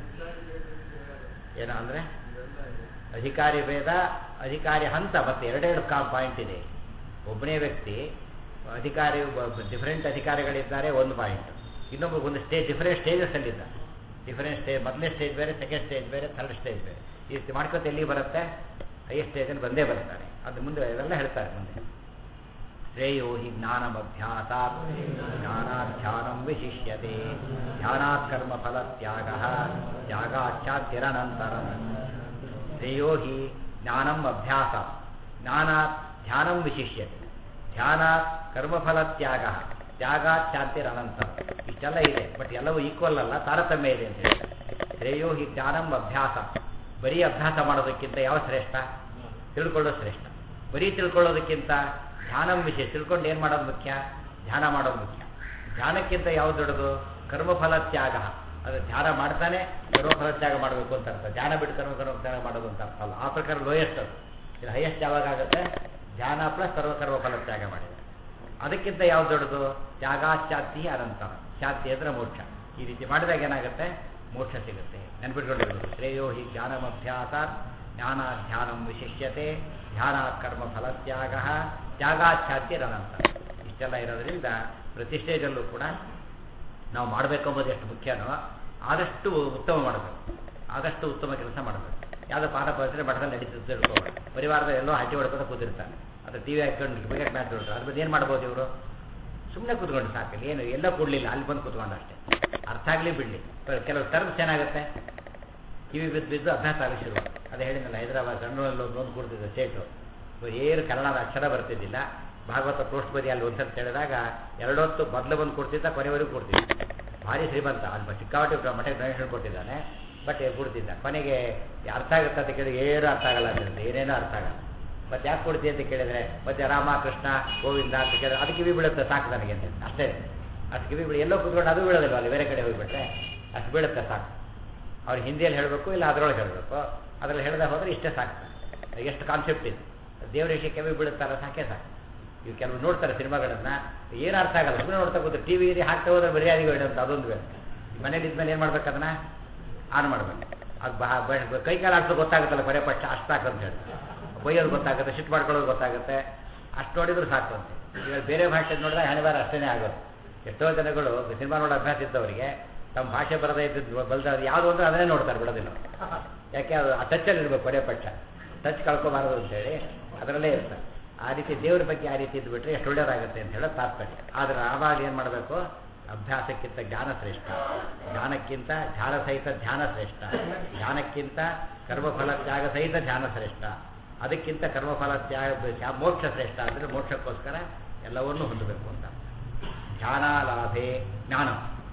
ಏನು ಅಂದರೆ ಅಧಿಕಾರಿ ಭೇದ ಅಧಿಕಾರಿ ಹಂತ ಮತ್ತೆ ಎರಡೆರಡು ಕಾ ಪಾಯಿಂಟ್ ಇದೆ ಒಬ್ಬನೇ ವ್ಯಕ್ತಿ ಅಧಿಕಾರಿ ಡಿಫರೆಂಟ್ ಅಧಿಕಾರಿಗಳಿದ್ದಾರೆ ಒಂದು ಪಾಯಿಂಟ್ ಇನ್ನೊಬ್ಬ ಒಂದು ಸ್ಟೇಜ್ ಡಿಫರೆಂಟ್ ಸ್ಟೇಜಸ್ಸಲ್ಲಿದ್ದಾರೆ ಡಿಫರೆಂಟ್ ಸ್ಟೇಜ್ ಮೊದಲನೇ ಸ್ಟೇಜ್ ಬೇರೆ ಸೆಕೆಂಡ್ ಸ್ಟೇಜ್ ಬೇರೆ ಥರ್ಡ್ ಸ್ಟೇಜ್ ಬೇರೆ ಈ ರೀತಿ ಮಾಡ್ಕೊತ ಎಲ್ಲಿ ಬರುತ್ತೆ ಹೈಯೆಸ್ಟ್ ಸ್ಟೇಜಲ್ಲಿ ಬಂದೇ ಬರ್ತಾರೆ ಅದು ಮುಂದೆ ಇವೆಲ್ಲ ಹೇಳ್ತಾರೆ ಮುಂದೆ ಶ್ರೇಯೋ ಹಿ ಜ್ಞಾನಮಭ್ಯಾಸ ಜ್ಞಾನಾಧ್ಯಾನಂ ವಿಶಿಷ್ಯತೆ ಧ್ಯಾನಾತ್ ಕರ್ಮ ಫಲ ತ್ಯಾಗ ತ್ಯಾಗಾಚ್ಚಾದ್ಯರನಂತರ ಶ್ರೇಯೋ ಹಿ ಜ್ಞಾನಂ ಅಭ್ಯಾಸ ಜ್ಞಾನಾತ್ ಧ್ಯಾನಂ ವಿಶಿಷ್ಯತೆ ಧ್ಯಾನಾತ್ ಕರ್ಮಫಲ ತ್ಯಾಗ ತ್ಯಾಗಾಚ್ಚಾಂತಿರನಂತರ ಇಷ್ಟೆಲ್ಲ ಇದೆ ಬಟ್ ಎಲ್ಲವೂ ಈಕ್ವಲ್ ಅಲ್ಲ ತಾರತಮ್ಯ ಇದೆ ಅಂತ ಹೇಳ್ತಾರೆ ಶ್ರೇಯೋ ಹಿ ಜ್ಞಾನಂ ಅಭ್ಯಾಸ ಬರೀ ಅಭ್ಯಾಸ ಮಾಡೋದಕ್ಕಿಂತ ಯಾವ ಶ್ರೇಷ್ಠ ತಿಳ್ಕೊಳ್ಳೋದು ಶ್ರೇಷ್ಠ ಬರೀ ತಿಳ್ಕೊಳ್ಳೋದಕ್ಕಿಂತ ಧ್ಯಾನಂ ವಿಷಯ ತಿಳ್ಕೊಂಡು ಏನು ಮಾಡೋದು ಮುಖ್ಯ ಧ್ಯಾನ ಮಾಡೋದು ಮುಖ್ಯ ಧ್ಯಾನಕ್ಕಿಂತ ಯಾವ್ದು ದೊಡ್ಡದು ಕರ್ಮಫಲ ತ್ಯಾಗ ಅದು ಧ್ಯಾನ ಮಾಡ್ತಾನೆ ಕರ್ಮಫಲ ತ್ಯಾಗ ಮಾಡಬೇಕು ಅಂತ ಅರ್ಥ ಧ್ಯಾನ ಬಿಟ್ಟು ಕರ್ಮ ಕರ್ಮ ತ್ಯಾಗ ಮಾಡೋದು ಅಂತ ಅರ್ಥ ಅಲ್ಲ ಆ ಪ್ರಕಾರ ಲೋಯೆಸ್ಟ್ ಅದು ಇದು ಹೈಯೆಸ್ಟ್ ಯಾವಾಗ ಆಗುತ್ತೆ ಧ್ಯಾನ ಪ್ಲಸ್ ಸರ್ವ ಕರ್ಮ ಫಲ ತ್ಯಾಗ ಮಾಡಿದೆ ಅದಕ್ಕಿಂತ ಯಾವ್ದು ದೊಡ್ಡದು ತ್ಯಾಗಾಚಾತಿ ಅನಂತರ ಶಾಂತಿ ಅಂದ್ರೆ ಮೋಕ್ಷ ಈ ರೀತಿ ಮಾಡಿದಾಗ ಏನಾಗುತ್ತೆ ಮೋಕ್ಷ ಸಿಗುತ್ತೆ ನೆನ್ಪಿಟ್ಕೊಂಡಿರ್ಬೇಕು ಶ್ರೇಯೋ ಹಿ ಜ್ಞಾನಮಭ್ಯಾಸ ಜ್ಞಾನ ಧ್ಯಾನಂ ವಿಶಿಷ್ಯತೆ ಧ್ಯಾನ ಕರ್ಮ ಫಲತ್ಯಾಗ ತ್ಯಾಗಾಚ್ಛಾದ್ಯರನಂತರ ಇಷ್ಟೆಲ್ಲ ಇರೋದ್ರಿಂದ ಪ್ರತಿ ಸ್ಟೇಜಲ್ಲೂ ಕೂಡ ನಾವು ಮಾಡಬೇಕೆಂಬುದು ಎಷ್ಟು ಮುಖ್ಯನೋ ಆದಷ್ಟು ಉತ್ತಮ ಮಾಡಬೇಕು ಆದಷ್ಟು ಉತ್ತಮ ಕೆಲಸ ಮಾಡಬೇಕು ಯಾವುದೋ ಪಾಠ ಪರಿಸರ ಮಠದಲ್ಲಿ ನಡೀತದೆ ತಿಳ್ಕೊಬೇಡ ಪರಿವಾರದ ಎಲ್ಲೋ ಹಟ್ಟಿ ಹೊಡ್ಕೊಂಡು ಕೂತಿರ್ತಾನೆ ಅದು ಟಿ ವಿ ಹಾಕೊಂಡು ಕ್ರಿಕೆಟ್ ಮ್ಯಾಚ್ ನೋಡ್ತಾರೆ ಅದ್ರ ಬಗ್ಗೆ ಏನು ಮಾಡ್ಬೋದು ಇವರು ಸುಮ್ಮನೆ ಕೂತ್ಕೊಂಡು ಸಾಕು ಏನು ಎಲ್ಲ ಕೊಡಲಿಲ್ಲ ಅಲ್ಲಿ ಬಂದು ಕೂತ್ಕೊಂಡು ಅಷ್ಟೇ ಅರ್ಥ ಆಗಲಿ ಬಿಡಲಿ ಕೆಲವು ಟರ್ಮ್ಸ್ ಏನಾಗುತ್ತೆ ಕಿವಿ ಬಿದ್ದು ಬಿದ್ದು ಅಭ್ಯಾಸ ಆಗಿ ಶುರು ಅದೇ ಹೇಳಿದ್ನಲ್ಲ ಹೈದರಾಬಾದ್ ಕಣ್ಣೂರಲ್ಲಿ ಒಂದು ಒಂದು ಕೊಡ್ತಿದ್ದ ಸ್ಟೇಟು ಏನು ಕನ್ನಡದ ಅಕ್ಷರ ಬರ್ತಿದ್ದಿಲ್ಲ ಭಾಗವತ ಪೃಷ್ಠಪದಿ ಅಲ್ಲಿ ಒಂದ್ಸಲ ಹೇಳಿದಾಗ ಎರಡೊತ್ತು ಮೊದಲು ಬಂದು ಕೊಡ್ತಿದ್ದ ಕೊನೆವರೆಗೂ ಕೊಡ್ತಿದ್ದ ಭಾರಿ ಶ್ರೀಮಂತ ಅಲ್ಲಿ ಸಿಕ್ಕಾಪಟ್ಟೆ ಮಠ ಡೊನೇಷನ್ ಕೊಟ್ಟಿದ್ದಾನೆ ಬಟ್ ಕೊಡ್ತಿದ್ದ ಕೊನೆಗೆ ಅರ್ಥ ಆಗುತ್ತೆ ಅಂತ ಕೇಳಿ ಏನು ಅರ್ಥ ಆಗಲ್ಲ ಅಂತ ಏನೇನೋ ಅರ್ಥ ಆಗಲ್ಲ ಮತ್ತೆ ಯಾಕೆ ಕೊಡ್ತೀವಿ ಅಂತ ಕೇಳಿದ್ರೆ ಮತ್ತೆ ರಾಮ ಕೃಷ್ಣ ಗೋವಿಂದ ಅಂತ ಕೇಳಿದ್ರೆ ಅದು ಕಿವಿ ಬೀಳುತ್ತೆ ಸಾಕು ನನಗೆ ಅಂತ ಅಷ್ಟೇ ಅಷ್ಟು ಕಿವಿ ಬೀಳಿ ಎಲ್ಲೋ ಕೂತ್ಕೊಂಡು ಅದು ಬೀಳೋದಿಲ್ಲ ಅಲ್ಲಿ ಬೇರೆ ಕಡೆ ಹೋಗ್ಬಿಟ್ರೆ ಅಷ್ಟು ಬೀಳುತ್ತೆ ಸಾಕು ಅವ್ರು ಹಿಂದಿಯಲ್ಲಿ ಹೇಳಬೇಕು ಇಲ್ಲ ಅದರೊಳಗೆ ಹೇಳಬೇಕು ಅದರಲ್ಲಿ ಹೇಳ್ದೆ ಹೋದ್ರೆ ಇಷ್ಟೇ ಸಾಕು ಎಷ್ಟು ಕಾನ್ಸೆಪ್ಟ್ ಇದೆ ದೇವ್ರ ವಿಷಯ ಕಿವಿ ಬೀಳುತ್ತಲ್ಲ ಸಾಕೆ ಸಾಕು ಇವು ಕೆಲವು ನೋಡ್ತಾರೆ ಸಿನಿಮಾಗಳನ್ನ ಏನು ಅರ್ಥ ಆಗಲ್ಲ ಸುಮ್ಮನೆ ನೋಡ್ತಾ ಕೂತು ಟಿ ವಿ ಹಾಕ್ತಾ ಹೋದ್ರೆ ಮರ್ಯಾದೆಗೆ ಅಂತ ಅದೊಂದು ಬೇರೆ ಮನೇಲಿ ಇದ್ಮೇಲೆ ಏನು ಮಾಡ್ಬೇಕು ಅದನ್ನ ಆನ್ ಮಾಡ್ಬೇಕು ಅದು ಬಾ ಕೈ ಕಾಲು ಆಡ್ಸೋ ಗೊತ್ತಾಗುತ್ತಲ್ಲ ಬರೇ ಪಕ್ಷ ಅಷ್ಟು ಸಾಕು ಅಂತ ಹೇಳಿ ಬೈಯೋದು ಗೊತ್ತಾಗುತ್ತೆ ಶಿಟ್ ಮಾಡ್ಕೊಳ್ಳೋದು ಗೊತ್ತಾಗುತ್ತೆ ಅಷ್ಟು ನೋಡಿದ್ರು ಸಾಕು ಅಂತ ಇವಾಗ ಬೇರೆ ಭಾಷೆ ನೋಡಿದ್ರೆ ಹಣೆಬಾರ ಅಷ್ಟೇ ಆಗೋದು ಎಷ್ಟೋ ಜನಗಳು ಸಿನಿಮಾ ನೋಡೋ ಅಭ್ಯಾಸ ಇದ್ದವರಿಗೆ ತಮ್ಮ ಭಾಷೆ ಬರದೇ ಇದ್ದು ಬಲ್ದ ಯಾವುದು ಅಂದ್ರೆ ಅದನ್ನೇ ನೋಡ್ತಾರೆ ಬಿಡೋದಿಲ್ಲ ಯಾಕೆ ಅದು ಆ ಟಚ್ಚಲ್ಲಿ ಇರ್ಬೇಕು ಬರೇ ಪಕ್ಷ ಟಚ್ ಕಳ್ಕೊಬಾರದು ಅಂತೇಳಿ ಅದರಲ್ಲೇ ಇರ್ತಾರೆ ಆ ರೀತಿ ದೇವ್ರ ಬಗ್ಗೆ ಆ ರೀತಿ ಇದ್ಬಿಟ್ರೆ ಎಷ್ಟು ಒಳ್ಳೆಯದಾಗುತ್ತೆ ಅಂತ ಹೇಳೋ ತಾತ್ಪರ್ಯ ಆದರೆ ಆವಾಗ ಏನು ಮಾಡಬೇಕು ಅಭ್ಯಾಸಕ್ಕಿಂತ ಜ್ಞಾನ ಶ್ರೇಷ್ಠ ಜ್ಞಾನಕ್ಕಿಂತ ಧ್ಯಾನ ಸಹಿತ ಧ್ಯಾನ ಶ್ರೇಷ್ಠ ಜ್ಞಾನಕ್ಕಿಂತ ಕರ್ಮಫಲ ತ್ಯಾಗ ಸಹಿತ ಧ್ಯಾನ ಶ್ರೇಷ್ಠ ಅದಕ್ಕಿಂತ ಕರ್ಮಫಲ ತ್ಯಾಗ ಮೋಕ್ಷ ಶ್ರೇಷ್ಠ ಅಂದರೆ ಮೋಕ್ಷಕ್ಕೋಸ್ಕರ ಎಲ್ಲವನ್ನೂ ಹೊಂದಬೇಕು ಅಂತ ಧ್ಯಾನಾಲಾಭೆ ಜ್ಞಾನ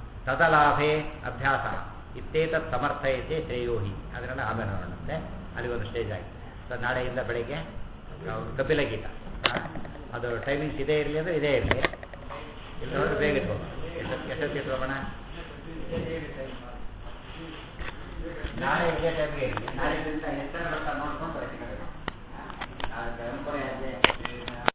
ತದಲಾಭೆ ಅಭ್ಯಾಸ ಇತ್ತೇತತ್ ಸಮರ್ಥಯತೆ ಶ್ರೇಯೋಹಿ ಅದನ್ನೆಲ್ಲ ಆಮೇಲೆ ನೋಡೋಣಂತೆ ಅಲ್ಲಿ ಒಂದು ಸ್ಟೇಜ್ ಆಗಿದೆ ಸೊ ನಾಳೆಯಿಂದ ಬೆಳಗ್ಗೆ ಕಪಿಲ ಗೀತ ಅದು ಟೈಮಿಂಗ್ಸ್ ಇದೇ ಇರಲಿ ಅಂದರೆ ಇದೇ ಇರಲಿ ಇಲ್ಲಿ ನೋಡಿದ್ರೆ ಬೇಗ ಇಟ್ಕೋಣ ಎಷ್ಟೊತ್ತಿಗೆ ಎಷ್ಟೊತ್ತಿಗೆ ಇಟ್ಕೋಣ ನಾಳೆ ಇದೇ ಟೈಮ್ಗೆ ಇರಲಿ ನಾಳೆಯಿಂದ ಎಷ್ಟರ